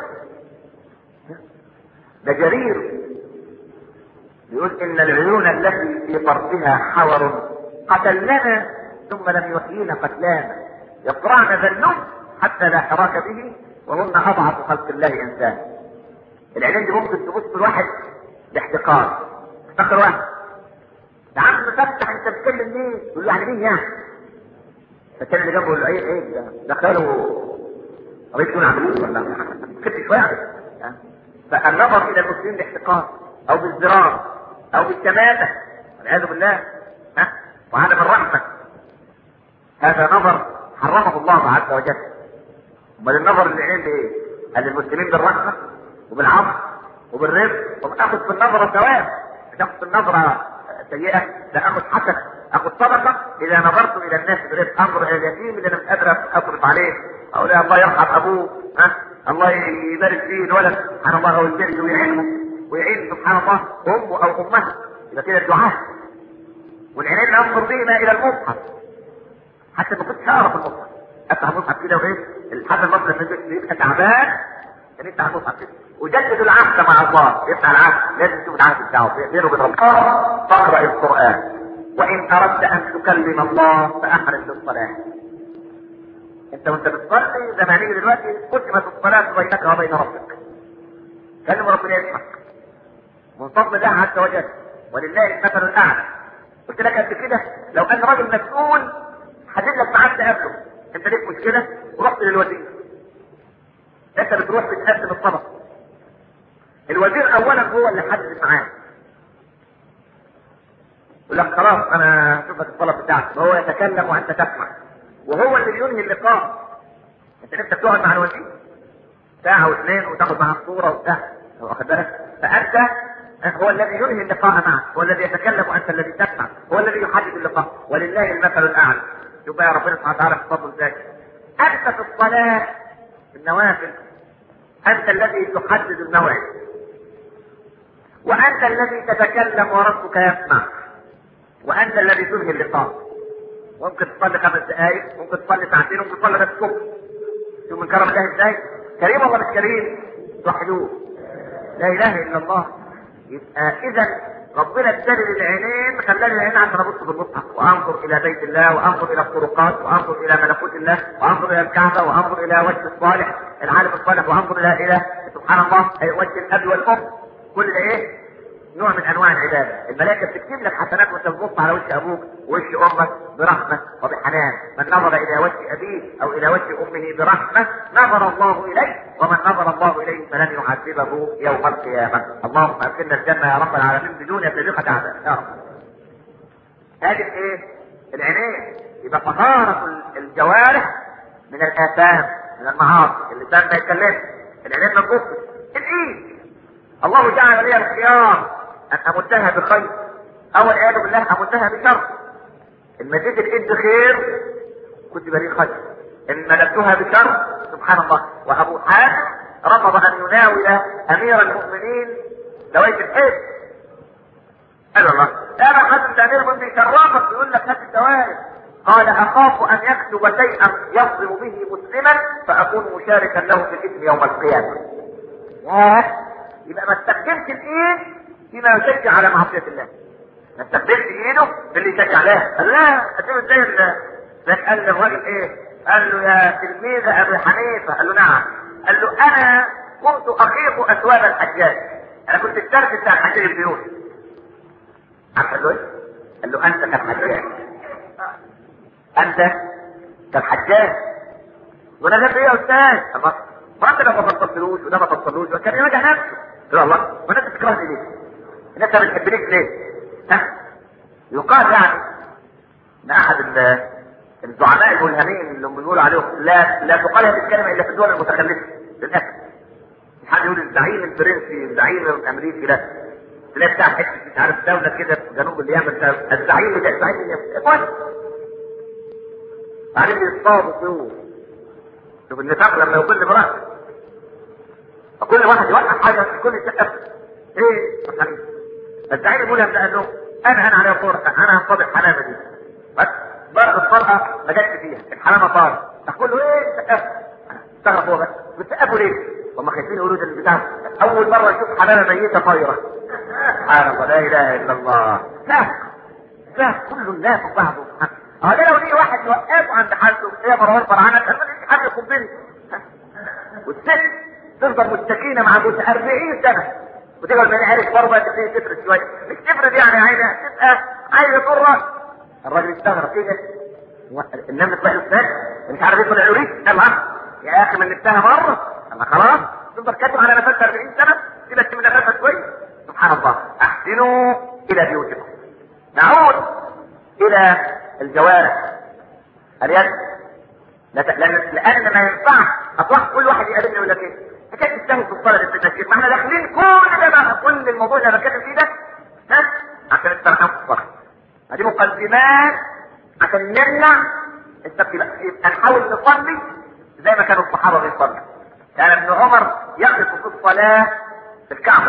ده جرير يقول ان العيون التي في طرفها حور قتلنا ثم لم يحيينا قتلانا يقرعن ذنوب حتى لا حراك به وهن اضعف خلق الله انسان العينين دي ممكن تبص الواحد باحتقار افتكر واحد ده عم فتح انت بتتكلم مين؟ يقول له يعني مين يعني؟ فكان اللي جنبه يقول له ايه ايه ده؟ ده خاله قريت يكون عملوه ولا كنت شويه فالنظر الى المسلمين باحتقار او بالزرار او بالشماتة والعياذ بالله ها وعدم الرحمة هذا نظر حرمه الله عز وجل امال النظر للعين بايه؟ قال للمسلمين بالرحمة وبالعفو وبالرزق وبتاخد في النظرة ثواب بتاخد في النظرة سيئة لا اخذ حسنة اخذ صدقة اذا نظرت الى الناس برزق انظر الى اليتيم اللي انا مش قادر اصرف عليه اقول يا الله يرحم ابوه ها الله يبارك فيه الولد سبحان الله ويبارك ويعينه ويعين سبحان الله امه او امها يبقى كده الدعاء والعينين ننظر بهما الى المصحف حتى ما كنتش اعرف المصحف افتح المصحف كده وايه الحد المصحف يبقى تعبان يعني يفتح المصحف كده وجدد العهد مع الله يفتح العهد لازم تشوف العهد بتاعه بينه وبين ربنا فاقرا القران وان اردت ان تكلم الله فاحرص للصلاه انت وانت بتصلي زي ما هنيجي دلوقتي قسمت الصلاه بينك وبين ربك كلم ربنا يسمعك من فضل الله عز وجل ولله المثل الاعلى قلت لك قبل كده لو ان راجل مسؤول حدد لك ميعاد تقابله انت ليك مشكله ورحت للوزير انت بتروح بتقدم الطلب الوزير اولا هو اللي حدد معاه يقول لك خلاص انا هشوف لك الطلب بتاعك وهو يتكلم وانت تسمع وهو اللي بينهي اللقاء انت لسه بتقعد مع الوزير ساعه واثنين وتاخد معاه صوره وبتاع واخد بالك فانت هو الذي ينهي اللقاء معك هو الذي يتكلم وانت الذي تسمع هو الذي يحدد اللقاء ولله المثل الاعلى شوف بقى ربنا سبحانه وتعالى في فضل ذلك انت في الصلاه في النوافل انت الذي تحدد الموعد وانت الذي تتكلم وربك يسمع وانت الذي تنهي اللقاء ممكن تصلي خمس دقائق ممكن تصلي ساعتين ممكن تصلي بس الصبح شوف من كرم الله ازاي كريم ولا مش كريم توحدوه لا اله الا الله يبقى اذا ربنا اداني للعينين خلاني العين عشان ابص في المصحف وانظر الى بيت الله وانظر الى الطرقات وانظر الى ملكوت الله وانظر الى الكعبه وانظر الى وجه الصالح العالم الصالح وانظر الى الى سبحان الله وجه الاب والام كل ده ايه؟ نوع من انواع العباده، الملائكه بتكتب لك حسنات وانت بتبص على وش ابوك ووش امك برحمه وبحنان، من نظر الى وجه ابيه او الى وجه امه برحمه نظر الله اليه، ومن نظر الله اليه فلن يعذبه يوم القيامه، اللهم ادخلنا الجنه يا رب العالمين بدون سابقه اعداء، يا رب. هذه الايه؟ العينين، يبقى طهاره الجوارح من الاثام، من المعاصي اللسان ما يتكلمش العينين ما تبصش الايد الله جعل لي الخيار ان امدها بخير او والعياذ بالله امدها بشر ان مديت الايد بخير كتب لي خير ان ملكتها بشر سبحان الله وابو حاتم رفض ان يناول امير المؤمنين لوية الحيط قال الله لا انا حاسس امير المؤمنين شرفك يقول لك هات الدوائر قال اخاف ان يكتب شيئا يظلم به مسلما فاكون مشاركا له في الاثم يوم القيامه ياه يبقى ما استخدمش الايد فيما يشجع على معصيه الله ما استخدمش ايده في اللي يشجع عليها قال لا اشوف ازاي ال- قال للراجل ايه قال له يا تلميذ ابي حنيفه قال له نعم قال له انا كنت اخيط اثواب الحجاج انا كنت الدرس بتاع الحجاج بن يوسف عارف قال له ايه؟ قال له انت كالحجاج انت كالحجاج وانا جاب ايه يا استاذ؟ الله ما انت لو ما فصلتلوش وده ما فصلوش وكان يراجع نفسه قال الله وانا انت بتكرهني ليه؟ انت ما بتحبنيش ليه؟ ها؟ يقال يعني ان احد ال- الزعماء الملهمين اللي هم بيقولوا عليهم لا لا تقال هذه الكلمه الا في الدول المتخلفه للاسف مش حد يقول الزعيم الفرنسي الزعيم الامريكي لا تلاقي بتاع حته مش عارف دوله كده في جنوب اليمن بتاع- الزعيم ده الزعيم اليمن كويس بعدين بيصطادوا طيور شوف النفاق لما يقل براسه فكل واحد يوقف حاجه الكل يسقف ايه مثلا الزعيم الملهم ده قال له انا انا على فرصه انا هصطاد الحمامه دي بس ضرب الطلقه ما جاتش فيها الحمامه طارت تقول له ايه سقف استغرب هو بس بتسقفوا ليه؟ هم خايفين يقولوا ده البتاع اول مره يشوف حمامه ميته طايره سبحان الله لا اله الا الله لا لا كل الناس بعضه اه ده لو ليه واحد يوقفه عند حالته ايه يا مروان فرعانه كان ما حد يخبني والست تفضل مستكينه مع جوزها 40 سنه وتقعد من عارف برضه تبتدي تفرد شويه مش تفرد يعني عايزه تبقى عايزه تقول راس الراجل استغرب كده النمل طلع السنة مش عارف يدخل العريس قال ها يا اخي من نفسها مره قال خلاص تفضل كاتب على نفسها 40 سنه تبقى من نفسها شويه سبحان الله احسنوا الى بيوتكم نعود الى الجوارح اليد لا ت- لان لان ما ينفعش اصلا كل واحد يقابلني يقول لك ايه حكايه تستاهل في الصلاه للتذكير ما احنا داخلين كل ده بقى كل الموضوع اللي انا بتكلم فيه ده ها عشان نسترحم في الصلاه هذه مقدمات عشان نمنع التبكير يبقى نحاول نصلي زي ما كانوا الصحابه بيصلوا كان ابن عمر يقف في الصلاه في الكعبه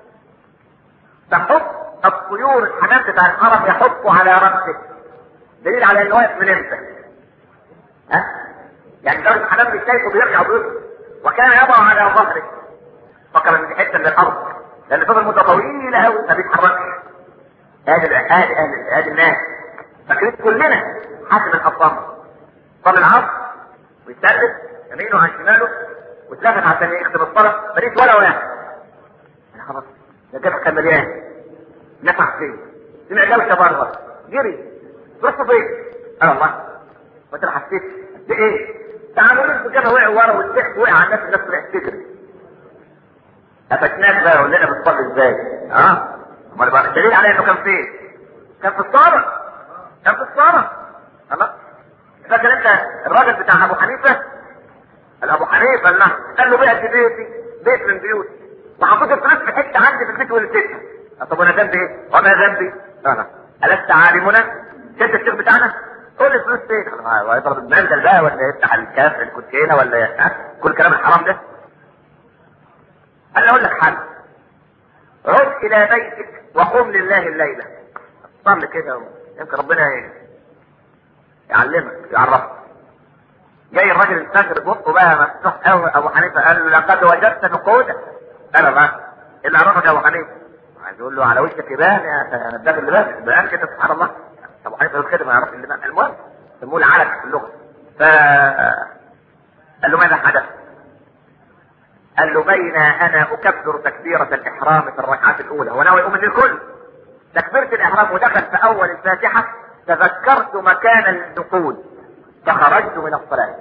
تحط الطيور الحمام بتاع الحرم يحط على راسه دليل على انه واقف من امتى ها يعني لو الحمام مش شايفه بيرجع وبيطلع وكان يضع على ظهره فكر ان دي حته من الارض لان فضل مده طويله قوي ما بيتحركش ادي ادي ادي ادي الناس فاكرين كلنا حسن الحصان صلى العصر ويسلم يمينه عن شماله واتلفت عشان يختم الصلاه ماليش ولا واحد أنا خلاص ده جاب كان مليان نفع فين سمع دوشه بره جري رحت فين؟ قال الله وانت حسيت بايه؟ تعالوا انتوا كده وقع ورا والسحب وقع على الناس الناس طلعت تجري قفشناك بقى وقلنا بتصلي ازاي؟ اه امال بقى الدليل على انه كان فين؟ كان في الصاله كان في الصاله الله فاكر انت الراجل بتاع ابو حنيفه؟ قال ابو حنيفه قال له قال له بعت بيتي بيت من بيوتي وحطيت الفلوس في حته عندي في البيت ونسيتها طب وانا ذنبي ايه؟ وما ذنبي؟ اه ألست عالمنا؟ شفت الشيخ بتاعنا؟ قول لي الفلوس فين؟ هو يضرب المنزل بقى ولا يفتح الكاف الكوتشينه ولا ي- كل الكلام الحرام ده؟ انا اقول لك حل عد الى بيتك وقم لله الليله صلي كده يمكن ربنا ي- يعلمك يعرفك جاي الراجل الفجر بقه بقى مفتوح قوي ابو حنيفه قال له لقد وجدت نقودا قال الله اللي عرفك يا ابو حنيفه عايز يقول له على وشك يبان يا نداغ اللي بان بان كده سبحان الله ابو حنيفه يقول كده ما يعرفش اللي بان المهم سموه العلم في اللغه ف قال له ماذا حدث؟ قال له بين انا اكبر تكبيره الاحرام في الركعه الاولى وناوي يقوم من الكل تكبيره الاحرام ودخل في اول الفاتحه تذكرت مكان النقود فخرجت من الصلاه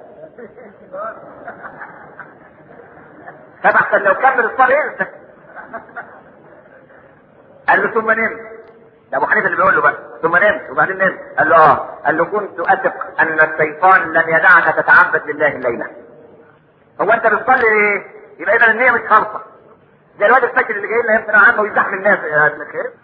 طب احسن لو كمل الصلاه ينسى قال له ثم نمت ده ابو حنيفه اللي بيقول له بقى ثم نمت وبعدين نمت قال له اه قال له كنت اثق ان الشيطان لن يدعك تتعبد لله الليله هو انت بتصلي ليه؟ يبقى اذا النيه مش خالصه زي الواد الفجر اللي جاي لنا يمكن عنه ويزحم الناس يا ابن الخير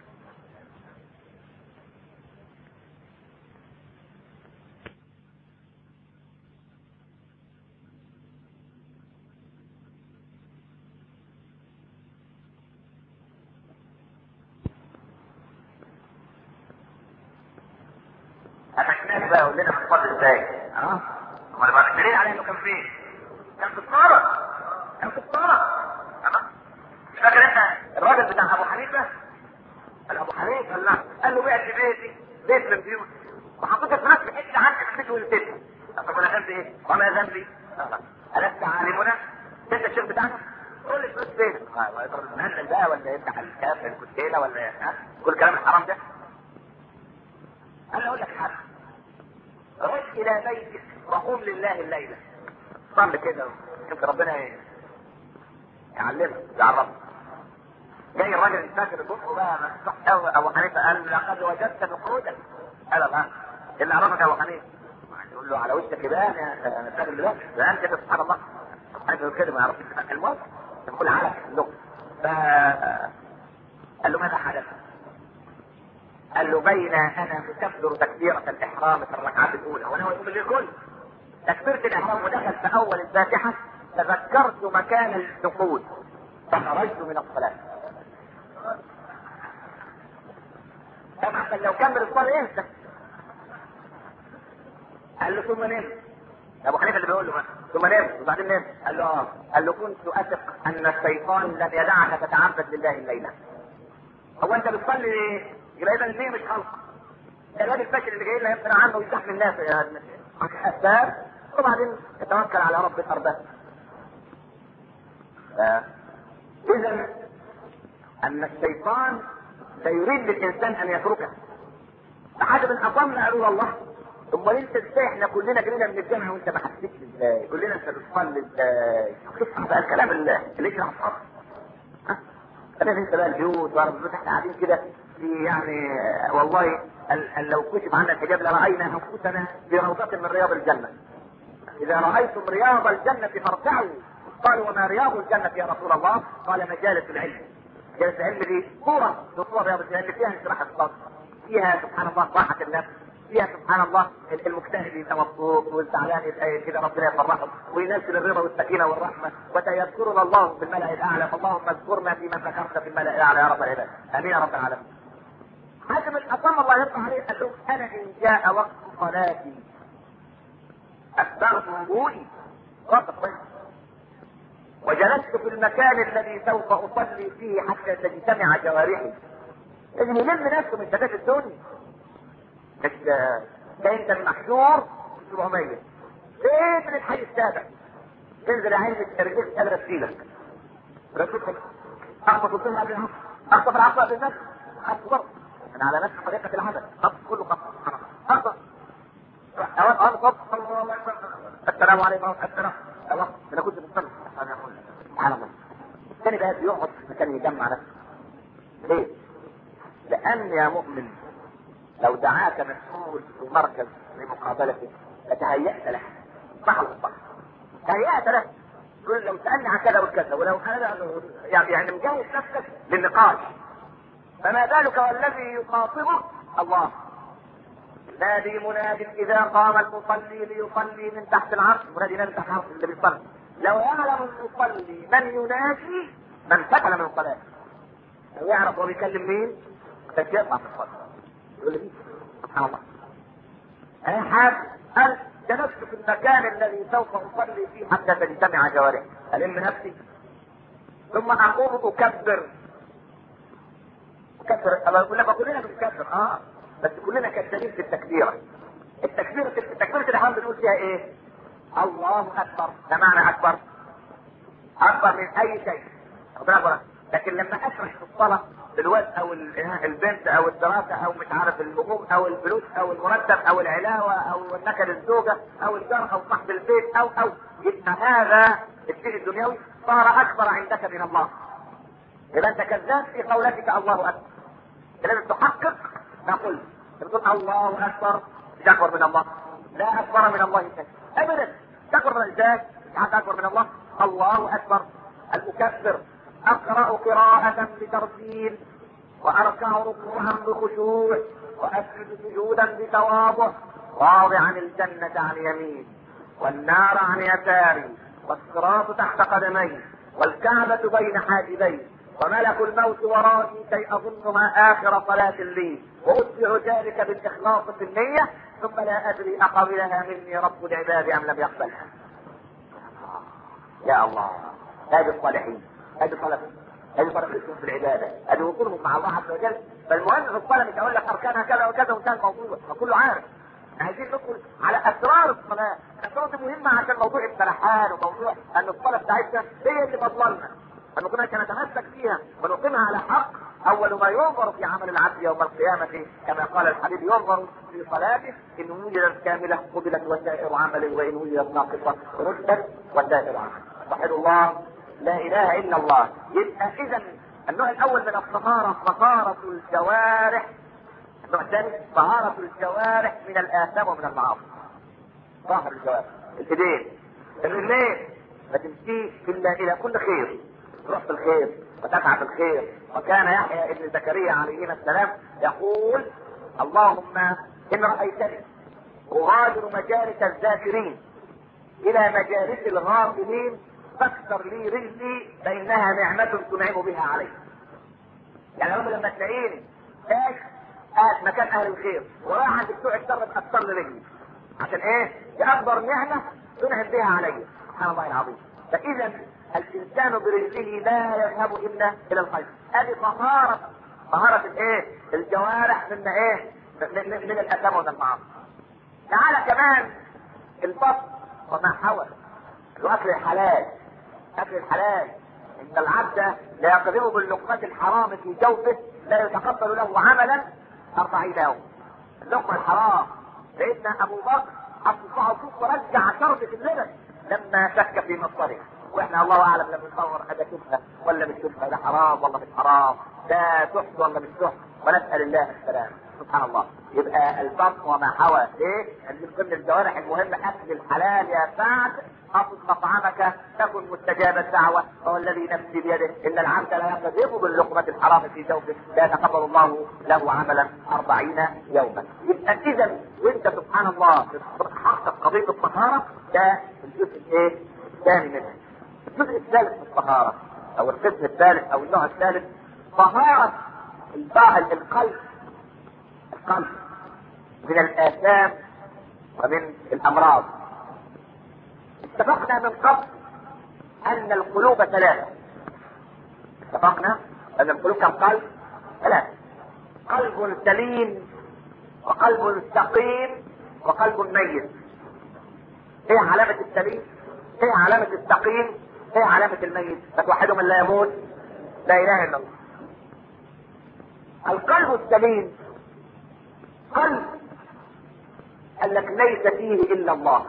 هتحكي بقى يقول لنا بتصلي ازاي؟ اه امال بقى دليل على انه كان فين؟ كان في الصاله كان في الصاله تمام مش فاكر انت الراجل بتاع ابو حنيفه قال ابو حنيفه قال لا قال له بعت بيتي بيت من بيوت وحطيت الفلوس في حته عندي في البيت ولتت طب انا ذنبي ايه؟ وما ذنبي؟ ألست عالمنا؟ انت الشيخ بتاعنا؟ قول لي الفلوس فين؟ المهندس بقى ولا يفتح الكاف الكتيله ولا ها؟ كل الكلام الحرام ده؟ انا اقول لك حاجه رد الى بيتك وقوم لله الليله صل كده شوف ربنا ايه يعلمك يعرفك جاي الراجل الفاكر بقه بقى مفتوح قوي ابو حنيفه قال لقد وجدت نقودا قال الله اللي عرفك ابو حنيفه يقول له على وشك يبان يا انا فاهم دلوقتي ده انت سبحان الله حاجه يقول كده ما يعرفش المهم يقول على اللغه ف قال له ماذا حدث؟ قال له بين انا مكبر تكبيرة الاحرام في الركعات الاولى وانا هو يقول للكل تكبيرة الاحرام ودخل في اول الفاتحة تذكرت مكان الدخول فخرجت من الصلاة طبعا لو كمل الصلاة يهدى قال له ثم نمت ابو حنيفه اللي بيقول له بقى ثم نمت وبعدين نمت قال له اه قال له كنت اثق ان الشيطان لن يدعك تتعبد لله الليله هو انت بتصلي ليه؟ يبقى اذا النية مش خلق الواد الفاشل اللي جاي لنا يمكن عنه ويزحم الناس يا اسباب وبعدين يتوكل على رب الارباب اذا ان الشيطان سيريد للانسان ان يتركه فحاجه من اظن قالوا الله امال انت ازاي احنا كلنا جرينا من الجامعه وانت ما حسيتش ازاي؟ كلنا انت بتصلي ازاي؟ شوف بقى الكلام اللي اللي يشرح الصبر انا انت بقى البيوت وارض احنا قاعدين كده في يعني والله ال ال لو كشف عنا الحجاب لراينا انفسنا في روضة من رياض الجنة. إذا رأيتم رياض الجنة فارتعوا قالوا وما رياض الجنة يا رسول الله؟ قال مجالس العلم. مجالس العلم دي صورة من صور رياض الجنة فيها انشراح الصدر فيها سبحان الله راحة النفس فيها سبحان الله المجتهد يبقى مبسوط والزعلان يبقى كده ربنا يفرحه وينزل الرضا والسكينه والرحمه وسيذكرنا الله في الملا الاعلى فاللهم اذكرنا في من ذكرت في الملا الاعلى يا رب العباد امين يا رب العالمين. حاكم الاصم الله يرضى عليه قال له انا ان جاء وقت صلاتي اسبغت وضوئي وقت وجلست في المكان الذي سوف اصلي فيه حتى تجتمع جوارحي. لازم يلم نفسه من شتات الدنيا. مش ده انت المحشور 700 ايه من الحي السابع تنزل عين الترجيح قادر تشيلك رسول اخطف الظل قبل العصر اخطف العصر قبل النفس اخطف برضه انا على نفس طريقه العمل خط كله خط اخطف اخطف السلام عليكم السلام الله انا كنت بتصلي سبحان الله الثاني بقى بيقعد في مكان يجمع نفسه ليه؟ لان يا مؤمن لو دعاك مسؤول في مركز لمقابلته لتهيأت له صح ولا صح؟ تهيأت له يقول لو سألني عن كذا وكذا ولو انا يعني يعني مجهز نفسك للنقاش فما بالك والذي يخاطبك الله نادي مناد اذا قام المصلي ليصلي من تحت العرش منادي نادي تحت العرش اللي بيصلي لو يعلم المصلي من ينادي من فتل من الصلاه لو يعرف هو بيكلم مين كان يطلع في الصلاه يقول لي سبحان الله انا حاب ان جلست في المكان الذي سوف اصلي فيه حتى تجتمع جوارحي الم نفسي ثم اقوم اكبر اكبر الله يقول لك كلنا بنكبر اه بس كلنا كذابين في التكبيره التكبيره التكبيره الاحرام بنقول فيها ايه؟ الله اكبر ده معنى اكبر اكبر من اي شيء ربنا لكن لما اشرح في الصلاه الواد او البنت او الدراسه او مش عارف الهجوم او الفلوس او المرتب او العلاوه او نكد الزوجه او الجار او صاحب البيت او او يبقى هذا الشيء الدنيوي صار اكبر عندك من الله. يبقى انت كذاب في قولتك الله اكبر. لازم تحقق ما قلت. تقول الله اكبر مش اكبر من الله. لا اكبر من الله شيء. ابدا تكبر من ازاي؟ حد اكبر من الله؟ الله اكبر المكبر اقرا قراءة بترتيل واركع ركوعا بخشوع واسجد سجودا بتواضع واضعا الجنة عن يمين والنار عن يساري والصراط تحت قدمي والكعبة بين حاجبي وملك الموت ورائي كي اظن ما اخر صلاة لي واتبع ذلك بالاخلاص في النية ثم لا ادري اقبلها مني رب العباد ام لم يقبلها يا الله هذه الصالحين هذه صلاة هذه طريقتهم في العبادة هذه وصولهم مع الله عز وجل فالمهم في الصلاة مش هقول لك أركانها كذا وكذا وانتهى الموضوع فكله عارف عايزين ندخل على اسرار الصلاه، الاسرار دي مهمه عشان موضوع السرحان وموضوع ان الصلاه بتاعتنا هي اللي فضلنا. ان كنا نتمسك فيها ونقيمها على حق اول ما ينظر في عمل العبد يوم القيامه كما قال الحبيب ينظر في صلاته ان وجدت كامله قبلت وسائر عمله وان وجدت ناقصه ردت وسائر عمله. وحد الله لا اله الا الله يبقى اذا النوع الاول من الطهاره طهاره الجوارح النوع الثاني طهارة الجوارح من الآثام ومن المعاصي. طهر الجوارح. الإيدين. الرجلين ما تمشيش إلا إلى كل خير. تروح في الخير وتسعى في الخير. وكان يحيى ابن زكريا عليهما السلام يقول اللهم إن رأيتني أغادر مجالس الذاكرين إلى مجالس الغافلين فاكسر لي رجلي فإنها نعمة تنعم بها علي. يعني هم لما تلاقيني ماشي قاعد مكان اهل الخير وراح عند بتوع الشر تاثر لي رجلي عشان ايه؟ دي اكبر نعمه تنعم بها علي سبحان الله العظيم فاذا الانسان برجله لا يذهب الا الى الخير هذه طهاره طهاره الايه؟ الجوارح من ايه؟ من, من, من الاثام ومن المعاصي تعالى كمان البطن وما حوى الاكل الحلال اكل الحلال ان العبد لا يقدر باللقمه الحرام في جوفه لا يتقبل له عملا أربعين يوم اللقمة الحرام سيدنا أبو بكر أصبح فوق ورجع شربة اللبن لما شك في مصدره واحنا الله اعلم لما نصور هذا شبهه ولا مش شبهه ده حرام ولا مش حرام ده تحت ولا مش تحت ونسال الله السلام سبحان الله يبقى البطن وما حوى ايه؟ من ضمن الجوارح المهمه اكل الحلال يا سعد اصل مطعمك تكن مستجاب الدعوه هو الذي نفسي بيده ان العبد لا يقذف باللقمه الحرام في جوفه لا يتقبل الله له عملا أربعين يوما يبقى اذا وانت سبحان الله حقق قضيه الطهاره ده الجزء الايه؟ الثاني منها الجزء الثالث من الطهاره او القسم الثالث او النوع الثالث طهاره القلب القلب من الآثام ومن الأمراض اتفقنا من قبل أن القلوب ثلاثة اتفقنا أن القلوب كم قلب؟ ثلاثة قلب سليم وقلب سقيم وقلب ميت ايه علامة السليم؟ ايه علامة السقيم؟ ايه علامة الميت؟ فتوحدوا من لا يموت لا اله الا الله القلب السليم قلب قال لك ليس فيه الا الله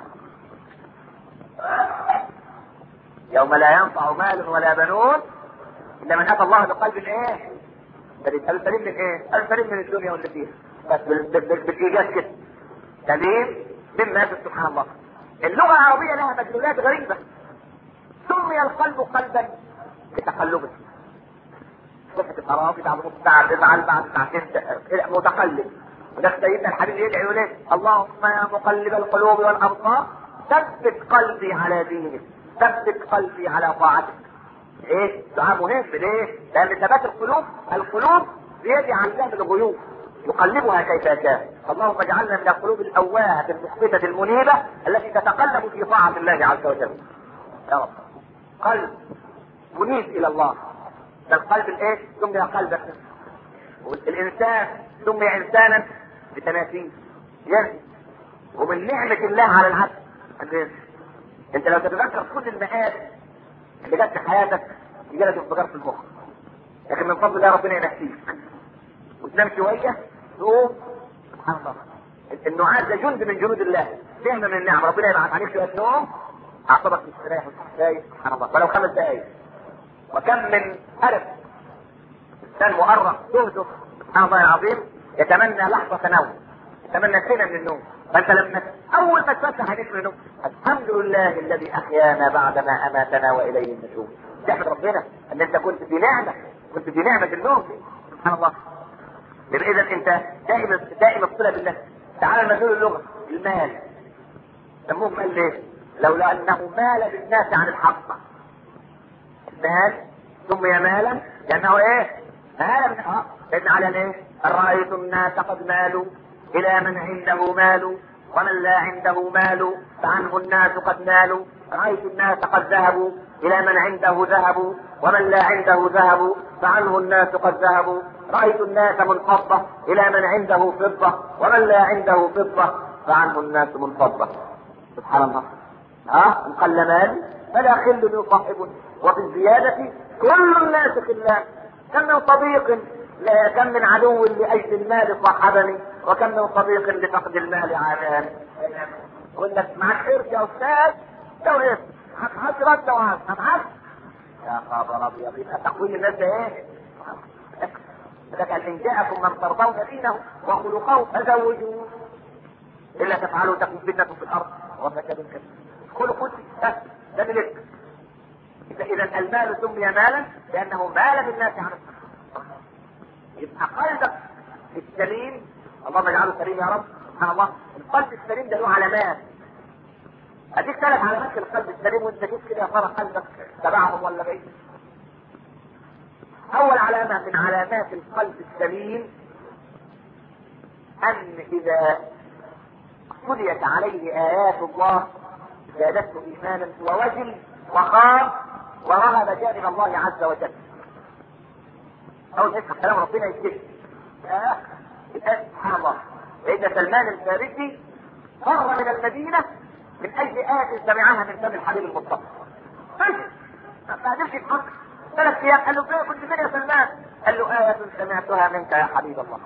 يوم لا ينفع مال ولا بنون الا من اتى الله بقلب ايه؟ سليم سليم من ايه؟ سليم من الدنيا واللي فيها بس بالايجاز كده سليم مما سبحان الله اللغه العربيه لها مدلولات غريبه سمي القلب قلبا لتقلبه صفة الأراضي بعد نص ساعة تزعل بعد ساعتين متقلب وده سيدنا الحبيب يدعي يقول ايه؟ اللهم يا مقلب القلوب والأبصار ثبت قلبي على دينك ثبت قلبي على طاعتك ايه؟ دعاء مهم ليه؟ لأن ثبات القلوب القلوب بيد علام الغيوب يقلبها كيف يشاء اللهم اجعلنا من القلوب الأواهة المخبتة المنيبة التي تتقلب في طاعة الله عز وجل يا رب قلب منيب إلى الله ده القلب الايه؟ سمي قلبا الانسان سمي انسانا بتناسيه يرجع ومن نعمة الله على العبد الرزق انت لو تتذكر كل المآب اللي جت في حياتك يجي لك انفجار في المخ لكن من فضل الله ربنا ينسيك وتنام شوية تقوم سبحان الله النعاس ده جند من جنود الله نعمة من النعم ربنا يبعث عليك شوية نوم اعصابك مستريح وتستريح سبحان الله ولو خمس دقايق وكم من ألف إنسان مؤرق تهدف سبحان الله العظيم يتمنى لحظة نوم يتمنى سنة من النوم فانت لما اول ما تفتح عينيك من النوم الحمد لله الذي احيانا بعدما اماتنا واليه النشور تحمد ربنا ان انت كنت في نعمه كنت في نعمه النوم سبحان الله يبقى اذا انت دائما دائما الصله بالله تعالى نزول اللغه المال سموه مال ليه؟ لولا انه مال بالناس عن الحق المال سمي مالا لانه ايه؟ مال من اه لان على ايه؟ رايت الناس قد مالوا الى من عنده مال ومن لا عنده مال فعنه الناس قد مالوا رايت الناس قد ذهبوا الى من عنده ذهبوا ومن لا عنده ذهبوا فعنه الناس قد ذهبوا رايت الناس منفضه الى من عنده فضه ومن لا عنده فضه فعنه الناس منفضه سبحان الله ها ان قل مال فلا خل يصاحبني وفي الزيادة كل الناس خلان كم من صديق لا كم من عدو لأجل المال صاحبني وكم من صديق لفقد المال عاناني يقول لك معك خير يا استاذ تو ايه هتحط رد وعاد هتحط يا خبر ابيض يبقى تقويم الناس ده ايه؟ لك ان جاءكم من ترضون دينه وخلقه فزوجوه الا تفعلوا تكن فتنه في الارض وفساد كبير خلق ده ده ملك اذا المال سمي مالا لانه مال بالناس عن يبقى قلبك السليم اللهم اجعله سليم يا رب سبحان الله القلب السليم ده له علامات اديك ثلاث علامات في القلب السليم وانت كيف كده يا ترى قلبك تبعهم ولا بعيد اول علامه من علامات القلب السليم ان اذا تليت عليه ايات الله زادته ايمانا ووجل وخاف ورغب جانب الله عز وجل اول ما يسمع كلام ربنا يكتشف سبحان الله سيدنا سلمان الفارسي فر من المدينه من اجل آية سمعها من فم الحبيب المصطفى. ما قدرش يتحقق ثلاث ايام قال له فين كنت فين يا سلمان؟ قال له آية سمعتها منك يا حبيب الله.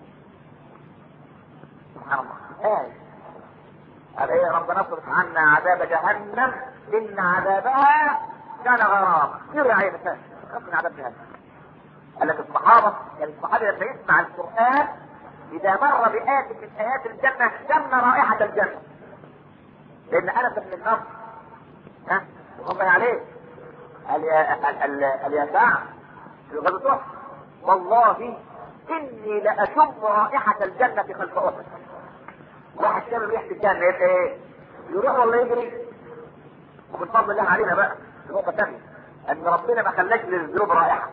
سبحان الله آية قال ايه ربنا اصرف عنا عذاب جهنم ان عذابها كان غراما. كثير يا عين من عذاب جهنم. قال لك الصحابة يعني الصحابي لما يسمع القرآن إذا مر بآية من آيات الجنة شم رائحة الجنة. لأن أنس بن النضر ها هم عليه قال يا قال قال يا سعد في غزوة والله إني لأشم رائحة الجنة خلف أحد. واحد شم ريحة الجنة يبقى إيه؟ يروح ولا يجري؟ ومن فضل الله علينا بقى نقطة ثانية أن ربنا ما خلاش للذنوب رائحة.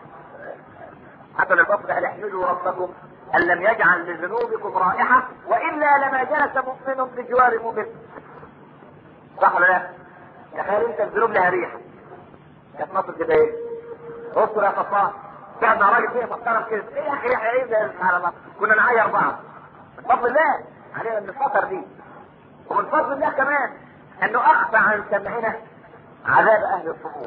حتى البصر قال احمدوا ربكم ان لم يجعل لذنوبكم رائحه والا لما جلس مؤمن بجوار مؤمن صح ولا لا؟ تخيل انت الذنوب لها ريحه كانت مصر كده ايه؟ اذكر يا صفان بعد ما راجل فيها فكرت كده ايه يا اخي ريحه ايه ده سبحان الله كنا نعير بعض من فضل الله علينا ان الخطر دي ومن فضل الله كمان انه اخفى عن سمعنا عذاب اهل القبور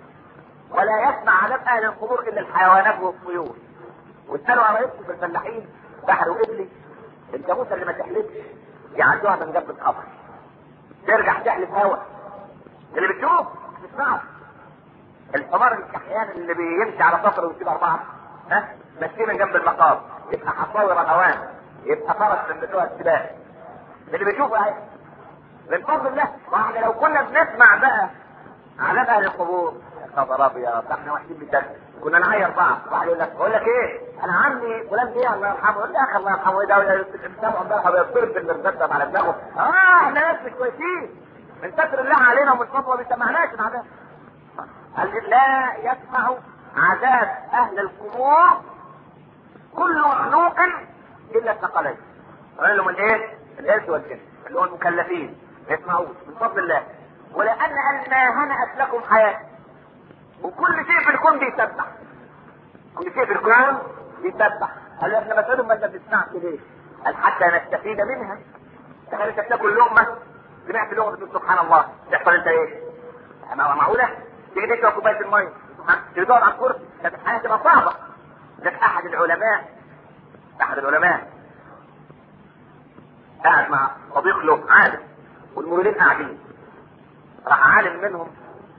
ولا يسمع عذاب اهل القبور الا الحيوانات والطيور واسالوا على رئيسكم في الفلاحين بحر وابلي الجاموسه اللي ما تحلفش يعدوها من جنب القبر ترجع تحلف هوا اللي بتشوف تسمعه الحمار الكحيان اللي بيمشي على سطر ويسيب اربعه ها ماشي من جنب المقام يبقى حصاوي رهوان يبقى فرس من بتوع السباق اللي بيشوفه اهي من فضل الله واحنا لو كنا بنسمع بقى عذاب اهل القبور يا خبر ابيض احنا وحشين بجد كنا نعير بعض واحد يقول لك بقول لك ايه انا عمي فلان دي الله يرحمه يقول لي يا اخي الله يرحمه ايه ده بتسمعوا امبارح بيضرب بالمرتب على دماغه اه احنا ناس مش كويسين من ستر الله علينا ومن فضله ما بيسمعناش العذاب قال لا يسمع عذاب اهل القبور كل مخلوق الا الثقلين قال لهم الايه؟ الانس والجن اللي هو المكلفين ما يسمعوش من فضل الله ولان ان ما هنأت لكم حياه وكل شيء في الكون بيسبح كل شيء في الكون بيسبح قال له احنا بسألهم ما انت بتسمعش ليه؟ قال حتى نستفيد منها تخيل انت بتاكل لقمه سمعت لقمه تقول سبحان الله تحصل انت ايه؟ معقوله؟ تيجي تشرب كوبايه الميه تيجي تقعد على الكرسي كانت الحياه تبقى صعبه لك احد العلماء احد العلماء قاعد مع صديق له عالم والمريدين قاعدين راح عالم منهم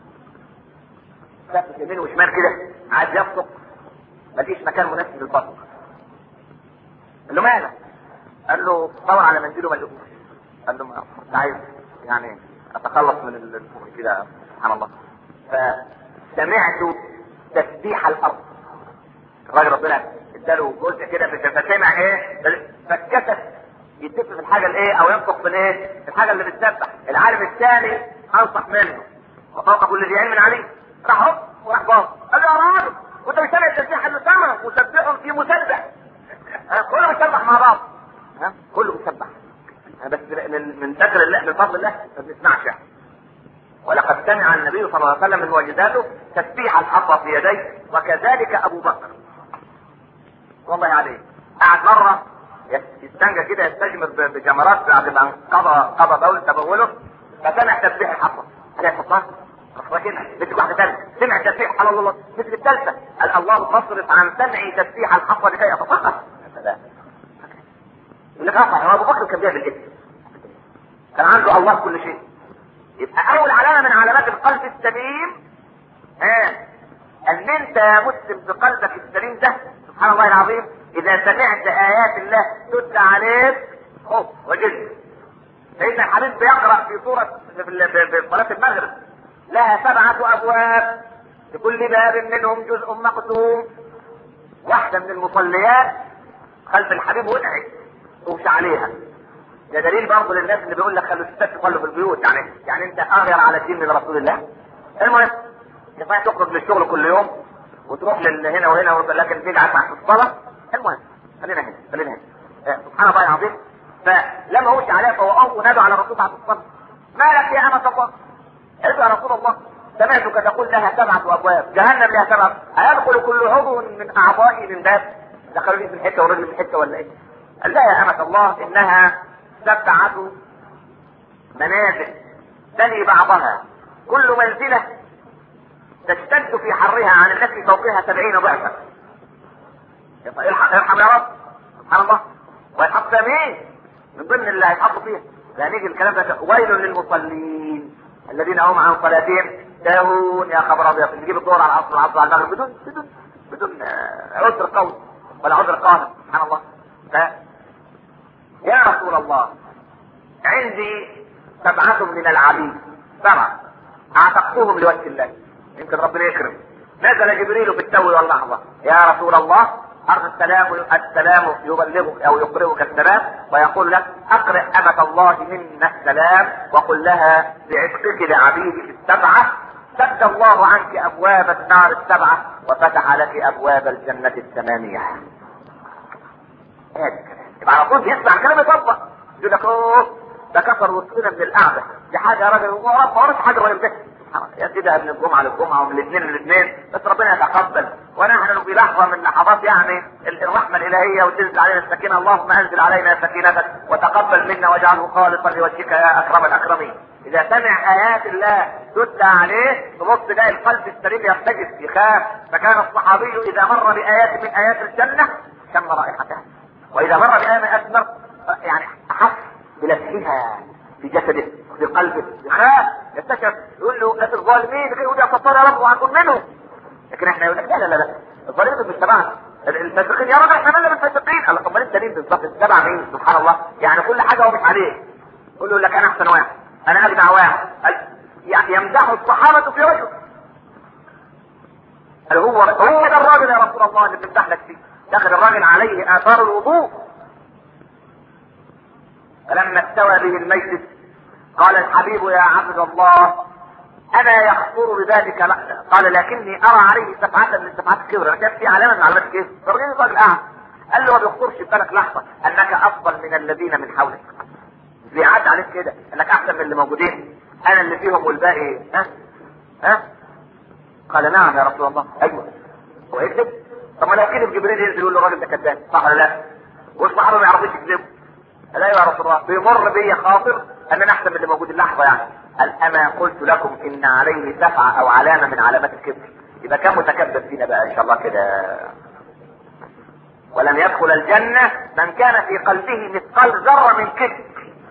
لف يمين وشمال كده عايز يبصق مفيش مكان مناسب للبصق قال له مالك؟ قال له دور على منديل وما لقوش قال له ما كنت عايز يعني اتخلص من الفوق كده سبحان الله فسمعت تسبيح الارض الراجل ربنا اداله جزء كده في فسمع ايه فاتكسف يتف في الحاجه الايه او ينطق في الايه في الحاجه اللي بتسبح العالم الثاني انصح منه وفوق كل ذي علم عليه راح هوب وراح باص قال له يا راجل وانت مش سامع التسبيح اللي سامع مسبح في مسبح ها؟ كله بيسبح مع بعض ها كله بيسبح بس من من ذكر الله من فضل الله ما بنسمعش يعني. ولقد سمع النبي صلى الله عليه وسلم من معجزاته تسبيح الحصى في يديه وكذلك ابو بكر والله عليه قعد مره يستنجى كده يستجمر بجمرات بعد ما قضى قضى بول تبوله فسمع تسبيح الحصى عليه الصلاه راكنها مسك واحده ثانيه سمع تسبيح الله الله مسك الثالثه قال الله فاصرف عن سمعي تسبيح الحصى لكي اتفقه يا سلام يقول لك اه ابو بكر كان بيعمل كده كان عنده الله كل شيء يبقى اول علامه من علامات القلب السليم ها ان انت يا مسلم بقلبك السليم ده سبحان الله العظيم اذا سمعت ايات الله تتلى عليك خوف وجد سيدنا الحبيب بيقرا في سوره في صلاه المغرب لها سبعه ابواب لكل باب منهم جزء مقسوم واحده من المصليات خلف الحبيب وقعت ومش عليها ده دليل برضه للناس اللي بيقول لك خلوا الستات تصلوا في البيوت يعني يعني انت اغير على الدين من رسول الله المهم ينفع تخرج للشغل كل يوم وتروح لهنا وهنا لكن تيجي على الصلاه المهم خلينا هنا خلينا هنا آه، سبحان الله العظيم فلما وش عليها فوقفوا ونادوا على الرسول عليه الصلاه ما لك يا امة الله قالت يا رسول الله سمعتك تقول لها سبعة أبواب جهنم لها سبعة أيدخل كل عضو من أعضائي من باب دخلوا لي في حتة ورجل في حتة ولا إيه؟ قال لا يا أمة الله إنها سبعة منازل تلي بعضها كل منزلة تشتد في حرها عن التي فوقها سبعين ضعفا ارحم يا رب سبحان الله ويتحط فيها مين؟ من ضمن اللي هيتحطوا فيها لا نيجي الكلام ده ويل للمصلين الذين هم عن صلاتهم ساهون يا خبر ابيض نجيب الظهر على العصر العصر على المغرب بدون بدون بدون عذر قوي ولا عذر قاهر سبحان الله ف يا رسول الله عندي سبعة من العبيد سبعة اعتقتهم لوجه الله يمكن ربنا يكرم نزل جبريل في التو واللحظة يا رسول الله أرض السلام السلام يبلغك أو يقرئك السلام ويقول لك أقرئ أمة الله منا السلام وقل لها بعتقك لعبيدك السبعة سد الله عنك أبواب النار السبعة وفتح لك أبواب الجنة الثمانية. هذا يبقى على طول بيسمع كلام يطبق يقول لك اوه ده كسر وسطنا من القعده دي حاجه يا راجل ما ورث حاجه الراجل ده يا سيدي من الجمعه للجمعه ومن الاثنين للاثنين بس ربنا يتقبل ونحن في لحظه من لحظات يعني الرحمه الالهيه وتنزل علينا السكينه اللهم انزل علينا سكينتك وتقبل منا واجعله خالصا لوجهك يا اكرم الاكرمين اذا سمع ايات الله تتلى عليه تبص تلاقي القلب السليم يرتجف يخاف فكان الصحابي اذا مر بايات من ايات الجنه شم رائحتها واذا مر بايه من اثمر يعني احس بلسعها في جسده في قلبه يخاف يستشعر يقول له لا الظالمين يقول يا ستار يا رب وهكون منهم لكن احنا يقول لك لا لا لا لا الظالمين مش تبعنا الفاسقين يا رب احنا مالنا بالفاسقين قال طب انت مين بالظبط تبع مين سبحان الله يعني كل حاجه هو مش عليه يقول له لك انا احسن واحد انا اجدع واحد يعني يمدح الصحابه في وجهه قال هو هو ده الراجل يا رسول الله اللي بنمدح لك فيه دخل الراجل عليه اثار الوضوء فلما استوى به المجلس قال الحبيب يا عبد الله انا يخطر بذلك لا قال لكني ارى عليه سبعه من سبعات الكبر كان في علامه من علامات الكبر فالراجل الراجل قاعد قال له ما بيخطرش في بالك لحظه انك افضل من الذين من حولك بيعد عليك كده انك احسن من اللي موجودين انا اللي فيهم والباقي ها ها قال نعم يا رسول الله ايوه هو يكذب طب ما لو كذب جبريل ينزل يقول له الراجل ده كذاب صح ولا لا؟ والصحابه ما يعرفوش يكذبوا لا يا رسول الله بيمر بي خاطر ان انا احسن من اللي موجود اللحظه يعني قال اما قلت لكم ان عليه دفعه او علامه من علامات الكبر يبقى كم متكبر فينا بقى ان شاء الله كده ولن يدخل الجنه من كان في قلبه مثقال ذره من كبر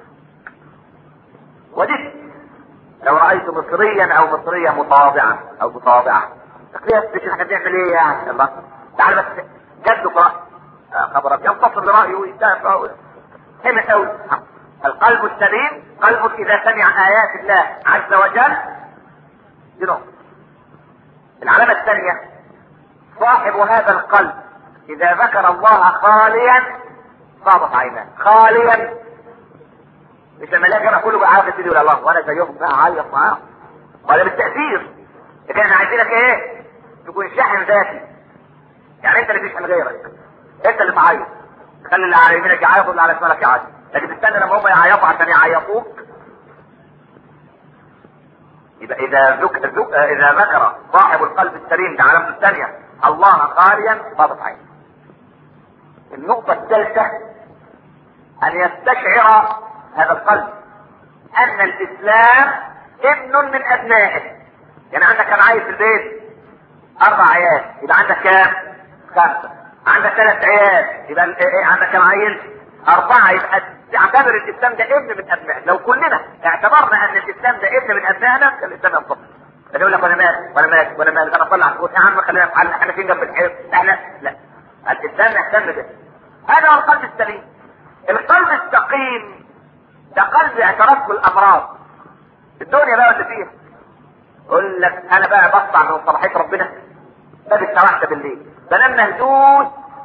وددت لو رايت مصريا او مصريه متواضعه او متواضعه تقريبا الشيخ احنا بنعمل ايه يعني الله تعال بس جد قراء خبرك ينتصر لرايه ويدافع هنا قوي القلب السليم قلب اذا سمع ايات الله عز وجل جنوب العلامة الثانية صاحب هذا القلب اذا ذكر الله خاليا صابت عيناه خاليا مش لما الاقي انا كله بعافيه سيدي ولا الله وانا زيهم بقى اعيط معاهم ولا بالتاثير لكن احنا عايزينك ايه؟ تكون شاحن ذاتي يعني انت اللي تشحن غيرك انت اللي تعيط خلي اللي على يمينك يعيط واللي على شمالك يعيط لكن تستنى لما هم يعيطوا عشان يعيطوك يبقى اذا ذك... ذك... اذا ذكر صاحب القلب السليم ده علامته الثانيه الله خاليا ضابط عين النقطه الثالثه ان يستشعر هذا القلب ان الاسلام ابن من ابنائه يعني عندك كم عيل في البيت اربع عيال يبقى عندك كام خمسه عندك ثلاث عيال يبقى ايه عندك كم عيل اربعه يبقى تعتبر الاسلام ده ابن من ابنائك لو كلنا اعتبرنا ان الاسلام ده ابن من ابنائنا كان الاسلام ينطبق لكن يقول لك وانا مالك وانا مالك وانا مالك انا اطلع على الكوت يا عم خلينا نفعل احنا فين جنب الحيط احنا لا الاسلام يهتم بده هذا هو القلب السليم القلب السقيم ده قلب اعترفه الامراض الدنيا بقى اللي فيها يقول لك انا بقى بطلع من صلاحيه ربنا باب الساعه واحده بالليل بنام مهدوس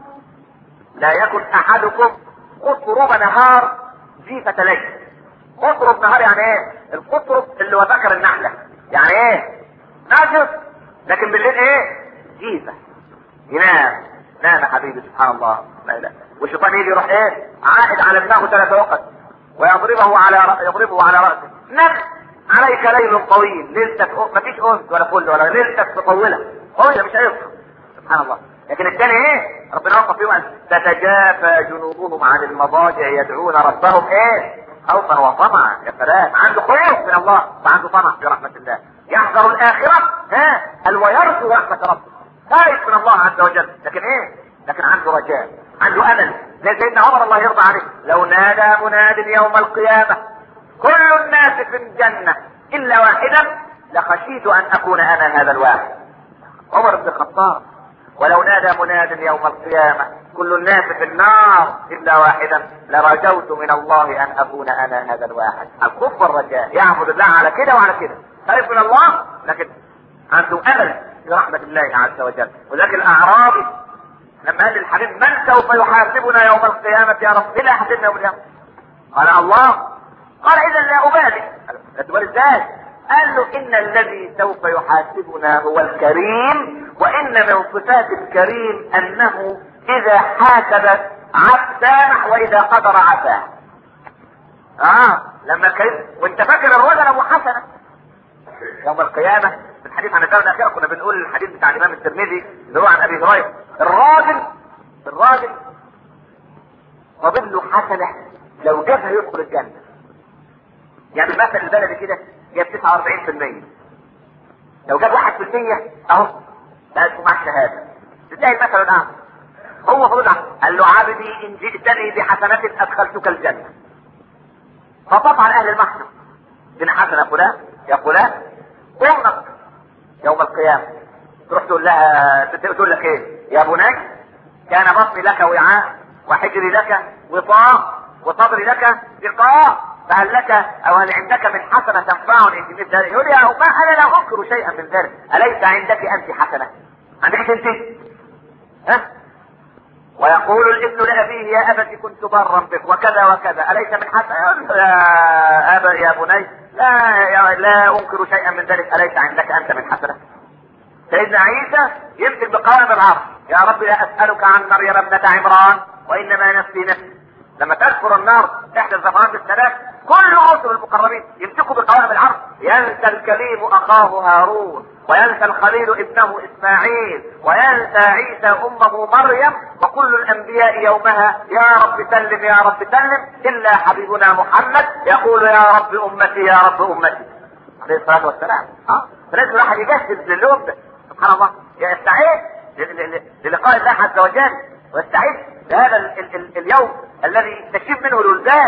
لا يكن احدكم قطرب نهار جيفة ليل قطرب نهار يعني ايه القطرب اللي هو ذكر النحلة يعني ايه ناجس لكن بالليل ايه جيفة ينام نام يا حبيبي سبحان الله لا لا والشيطان يجي يروح ايه عائد على دماغه ثلاث وقت ويضربه على رأ... يضربه على راسه نم عليك ليل طويل ليلتك ما فيش انس ولا فل ولا ليلتك طويله طويله مش هيصحى سبحان الله لكن الثاني ايه ربنا وصف فيهم أن تتجافى جنوبهم عن المضاجع يدعون ربهم ايه خوفا وطمعا يا سلام عنده خوف من الله وعنده طمع في رحمه الله يحذر الاخره ها قال ويرجو رحمه ربه خايف من الله عز وجل لكن ايه لكن عنده رجاء عنده امل زي سيدنا عمر الله يرضى عليه لو نادى مناد يوم القيامه كل الناس في الجنه الا واحدا لخشيت ان اكون انا هذا الواحد عمر بن الخطاب ولو نادى مناد يوم القيامة كل الناس في النار إلا واحدا لرجوت من الله أن أكون أنا هذا الواحد الخوف والرجاء يعبد الله على كده وعلى كده خايف من الله لكن عنده أمل في رحمة الله عز وجل ولكن الأعرابي لما قال للحبيب من سوف يحاسبنا يوم القيامة يا رب إلا حاسبنا يوم القيامة قال الله قال إذا لا أبالي قال تقول إزاي قال له إن الذي سوف يحاسبنا هو الكريم وإن من صفات الكريم أنه إذا حاسب عف سامح وإذا قدر عفا آه لما كريم وأنت فاكر الرجل أبو حسنة يوم القيامة في الحديث عن الدار الأخيرة كنا بنقول الحديث بتاع الإمام الترمذي اللي هو عن أبي هريرة الراجل الراجل فاضل له حسنة لو جابها يدخل الجنة يعني المثل البلدي كده جاب 49% لو جاب 1% اهو بقى اسمه معاه الشهاده تلاقي المثل الان هو فضل قال له عبدي ان جئتني بحسنة ادخلتك الجنة فطبعا اهل المحشر بن حسنة فلان يا فلان امك يوم القيامة تروح تقول لها تقول لك ايه يا بني كان بطني لك وعاء وحجري لك وطاء وصدري لك لقاء فهل لك او هل عندك من حسنه تنفعني في مثل ذلك؟ يقول يا ما انا لا انكر شيئا من ذلك، اليس عندك انت حسنه؟ عندك انت؟ ها؟ ويقول الابن لابيه يا ابت كنت برا بك وكذا وكذا، اليس من حسنه؟ يا ابا يا بني لا يا لا انكر شيئا من ذلك، اليس عندك انت من حسنه؟ سيدنا عيسى يمسك بقوائم العرش، يا رب لا اسالك عن مريم ابنه عمران وانما نفسي نفسي. لما تذكر النار احدى الزفرات الثلاث كل رسل المقربين يمسكوا بقوائم العرش ينسى الكليم اخاه هارون وينسى الخليل ابنه اسماعيل وينسى عيسى امه مريم وكل الانبياء يومها يا رب سلم يا رب سلم الا حبيبنا محمد يقول يا رب امتي يا رب امتي عليه الصلاه والسلام ها فلازم الواحد يجهز لليوم ده سبحان الله يستعد للقاء الله عز وجل ويستعد لهذا ال ال ال اليوم الذي تشيب منه الولدان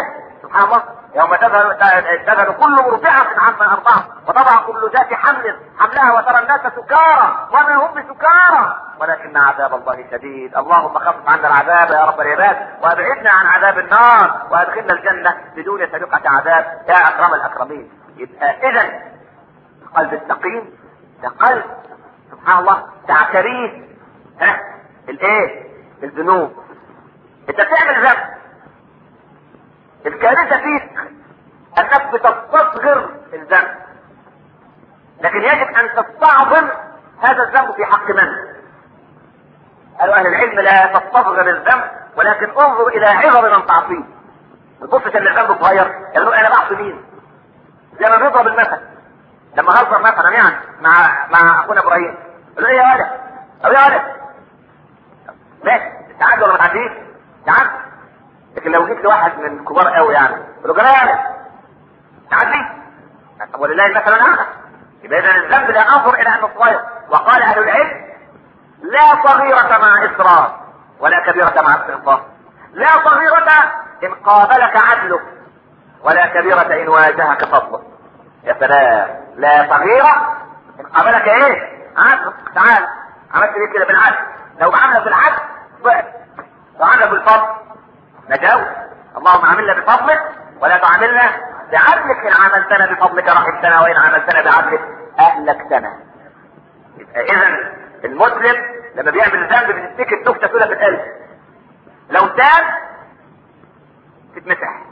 سبحان الله يوم تذهل تذهل كل مرضعة عما أرضعت وتضع كل ذات حمل حملها وترى الناس سكارى وما هم بسكارى ولكن عذاب الله شديد اللهم خفف عنا العذاب يا رب العباد وابعدنا عن عذاب النار وادخلنا الجنة بدون سابقة عذاب يا أكرم الأكرمين يبقى إذا قلب السقيم ده قلب سبحان الله تعتريف ها الايه الذنوب انت بتعمل ذنب الكارثه فيك انك بتستصغر الذنب لكن يجب ان تستعظم هذا الذنب في حق من قالوا اهل العلم لا تستصغر الذنب ولكن انظر الى عبر من تعصيه ما تبصش ان الذنب صغير يعني انا بعصي مين زي ما بيضرب المثل لما هزر مثلا يعني مع مع اخونا ابراهيم قال له ايه يا ولد او يا ولد ماشي تعدي ولا ما تعديش تعدي لكن لو جبت واحد من كبار قوي يعني قال له جلال تعدي طب ولله المثل الاعلى يبقى اذا الذنب لا انظر الى انه صغير وقال اهل العلم لا صغيرة مع اصرار ولا كبيرة مع استغفار لا صغيرة ان قابلك عدلك ولا كبيرة ان واجهك فضلك يا سلام لا صغيرة ان قابلك ايه عدل تعال عملت ليه كده بالعدل لو بعملك بالعدل ضعف وعملك بالفضل نجاوب اللهم عاملنا بفضلك ولا تعاملنا بعدلك ان عاملتنا بفضلك رحمتنا وان عاملتنا بعدلك اهلكتنا يبقى اذا المسلم لما بيعمل ذنب بتفتكر نكته كده في القلب لو تاب تتمسح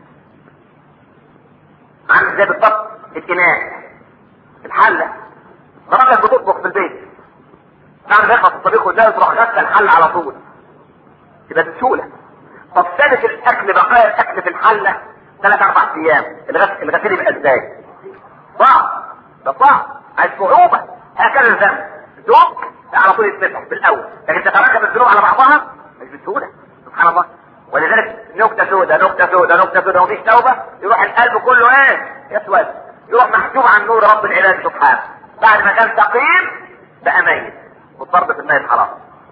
عامل زي بالضبط الاناء الحله مراتك بتطبخ في البيت تعمل يخلص الطبيخ وازاي تروح غسل الحله على طول تبقى بسهوله طب ثابت الاكل بقايا الاكل في الحله ثلاث اربع ايام الغسل الغسيل يبقى ازاي؟ صعب ده صعب عايز صعوبه هكذا الذنب ذوق على طول يتمسح بالاول لكن تتراكم الذنوب على بعضها مش بسهوله سبحان الله ولذلك نكته سودة نكته سودة نكته سودة ومفيش توبه يروح القلب كله ايه؟ يسود يروح محجوب عن نور رب العباد سبحانه بعد ما كان تقييم بقى ميت والضرب في الميت حرام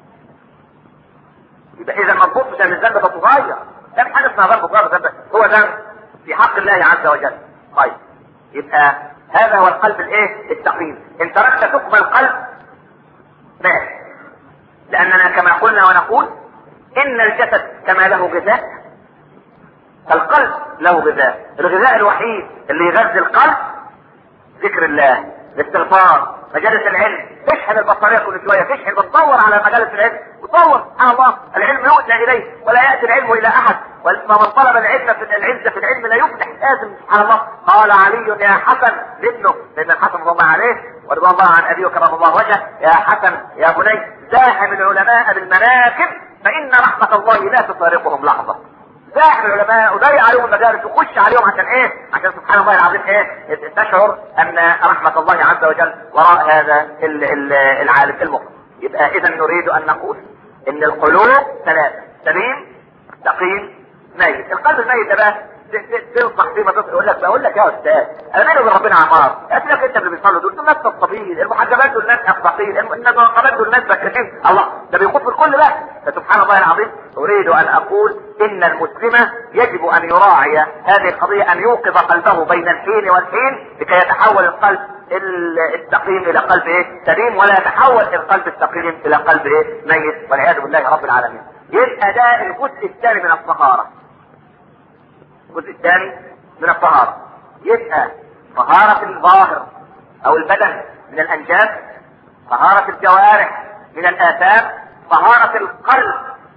يبقى اذا ما تبصش ان الذنب ده صغير ده مش حاجه اسمها ذنب صغير ذنب هو ذنب في حق الله عز وجل طيب يبقى هذا هو القلب الايه التقييم ان تركت ثقب القلب مات لاننا كما قلنا ونقول ان الجسد كما له غذاء فالقلب له غذاء الغذاء الوحيد اللي يغذي القلب ذكر الله الاستغفار مجالس العلم تشحن البطاريه كل شويه تشحن بتدور على مجالس العلم وتدور سبحان الله العلم يؤتى اليه ولا ياتي العلم الى احد ومن طلب العلم في العزه في العلم لا يفلح لازم سبحان الله قال علي يا حسن لابنه لان الحسن رضي الله عليه ورضي الله عن ابيه وكرم الله وجهه يا حسن يا بني زاحم العلماء بالمناكب فان رحمه الله لا تفارقهم لحظه زاحم العلماء وضيع عليهم المدارس وخش عليهم عشان ايه؟ عشان سبحان الله العظيم ايه؟ تشعر ان رحمة الله عز وجل وراء هذا ال- ال- العالم المخلص. يبقى اذا نريد ان نقول ان القلوب ثلاثة سليم سقيم ميت، القلب الميت ده بقى ت- ت- تنصح فيه ما تصل يقول لك بقول لك يا استاذ انا مالي وبين ربنا عمار اسالك انت اللي بيصلوا دول دول ناس الطبيل المحجبات دول ناس اقباطيل النقابات دول ناس بكرين الله ده بيخوف الكل بقى فسبحان الله العظيم اريد ان اقول ان المسلم يجب ان يراعي هذه القضيه ان يوقظ قلبه بين الحين والحين لكي يتحول القلب ال- السقيم الى قلب ايه سليم ولا يتحول القلب السقيم الى قلب ايه ميت والعياذ بالله رب العالمين يبقى ده الجزء الثاني من الطهاره الجزء الثاني من الطهارة يبقى طهارة الظاهر او البدن من الانجاز طهارة الجوارح من الاثام طهارة القلب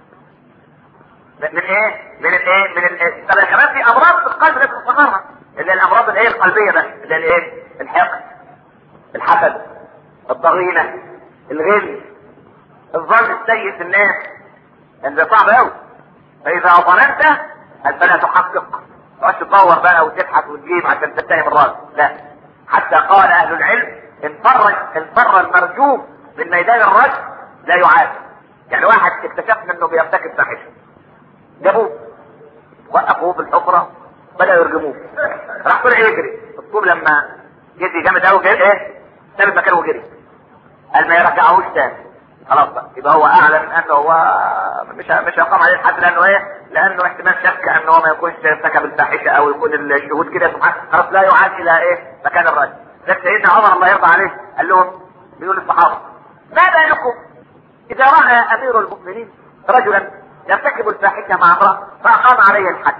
من ايه؟ من الايه؟ من ال- طب كمان في امراض في القلب لازم تطهرها اللي هي الامراض الايه القلبية بس اللي هي الايه؟ الحقد الحسد الضغينة الغل الظن السيء في الناس لان ده صعب قوي فاذا ظننت فلا تحقق تقعد تدور بقى وتبحث وتجيب عشان تتهم الراجل لا حتى قال اهل العلم ان فر ان فر المرجوم من ميدان الرجل لا يعاد يعني واحد اكتشفنا انه بيرتكب فاحشه جابوه وقفوه في الحفره بداوا يرجموه راح طلع يجري الطوب لما جدي جامد قوي جري ايه ساب المكان وجري قال ما يرجعوش تاني خلاص بقى يبقى هو اعلن انه هو مش مش هيقام عليه الحد لانه ايه؟ لانه احتمال شك ان هو ما يكونش ارتكب الفاحشه او يكون الشهود كده سبحان خلاص لا يعاد الى ايه؟ مكان الرجل. لكن سيدنا عمر الله يرضى عليه قال لهم بيقول للصحابه ما بالكم اذا راى امير المؤمنين رجلا يرتكب الفاحشه مع امراه فاقام عليه الحد.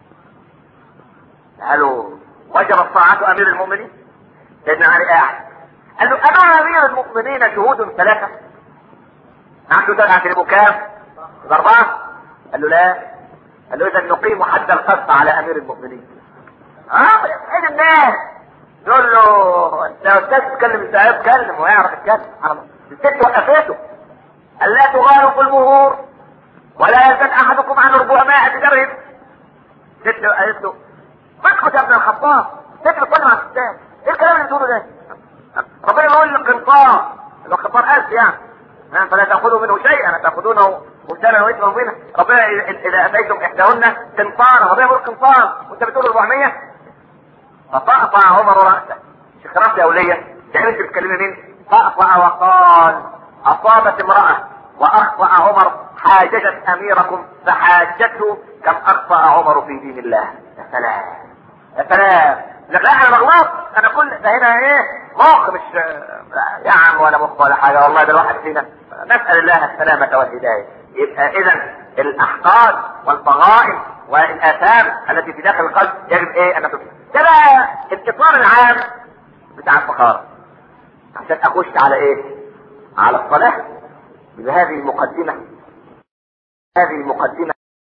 قالوا وجبت طاعة امير المؤمنين سيدنا علي قاعد قال له اما امير المؤمنين شهود ثلاثة نحن تلعب كام اربعة قال له لا قال له اذا نقيم حد القذف على امير المؤمنين اه ايه الناس يقول له انت استاذ تتكلم ازاي اتكلم ويعرف يتكلم الست وقفته قال لا تغالوا في المهور ولا يزال احدكم عن 400 درهم ست قالت له اسكت يا ابن الخطاب ست بتكلم عن الستات ايه الكلام اللي بتقوله ده ربنا يقول القنطار القنطار قاسي يعني نعم فلا تاخذوا منه شيئا تاخذونه بهتانا واثما مبينا ربنا اذا اتيتم احداهن قنطارا ربنا يقول قنطار وانت بتقول 400 فطأطع عمر راسه شيخ راسي يا وليه يعني انت بتكلمي مين طأطع وقال اصابت امراه واخطا عمر حاججت اميركم فحاجته كم اخطا عمر في دين الله يا سلام يا سلام لا انا بغلط انا كل ده هنا ايه مخ مش يا عم ولا مخ ولا حاجه والله ده الواحد فينا نسال الله السلامه والهدايه يبقى اذا الاحقاد والفضائل والاثام التي في داخل القلب يجب ايه ان تطلع ده بقى الاطار العام بتاع الفقاره عشان اخش على ايه على الصلاه بهذه المقدمه هذه المقدمه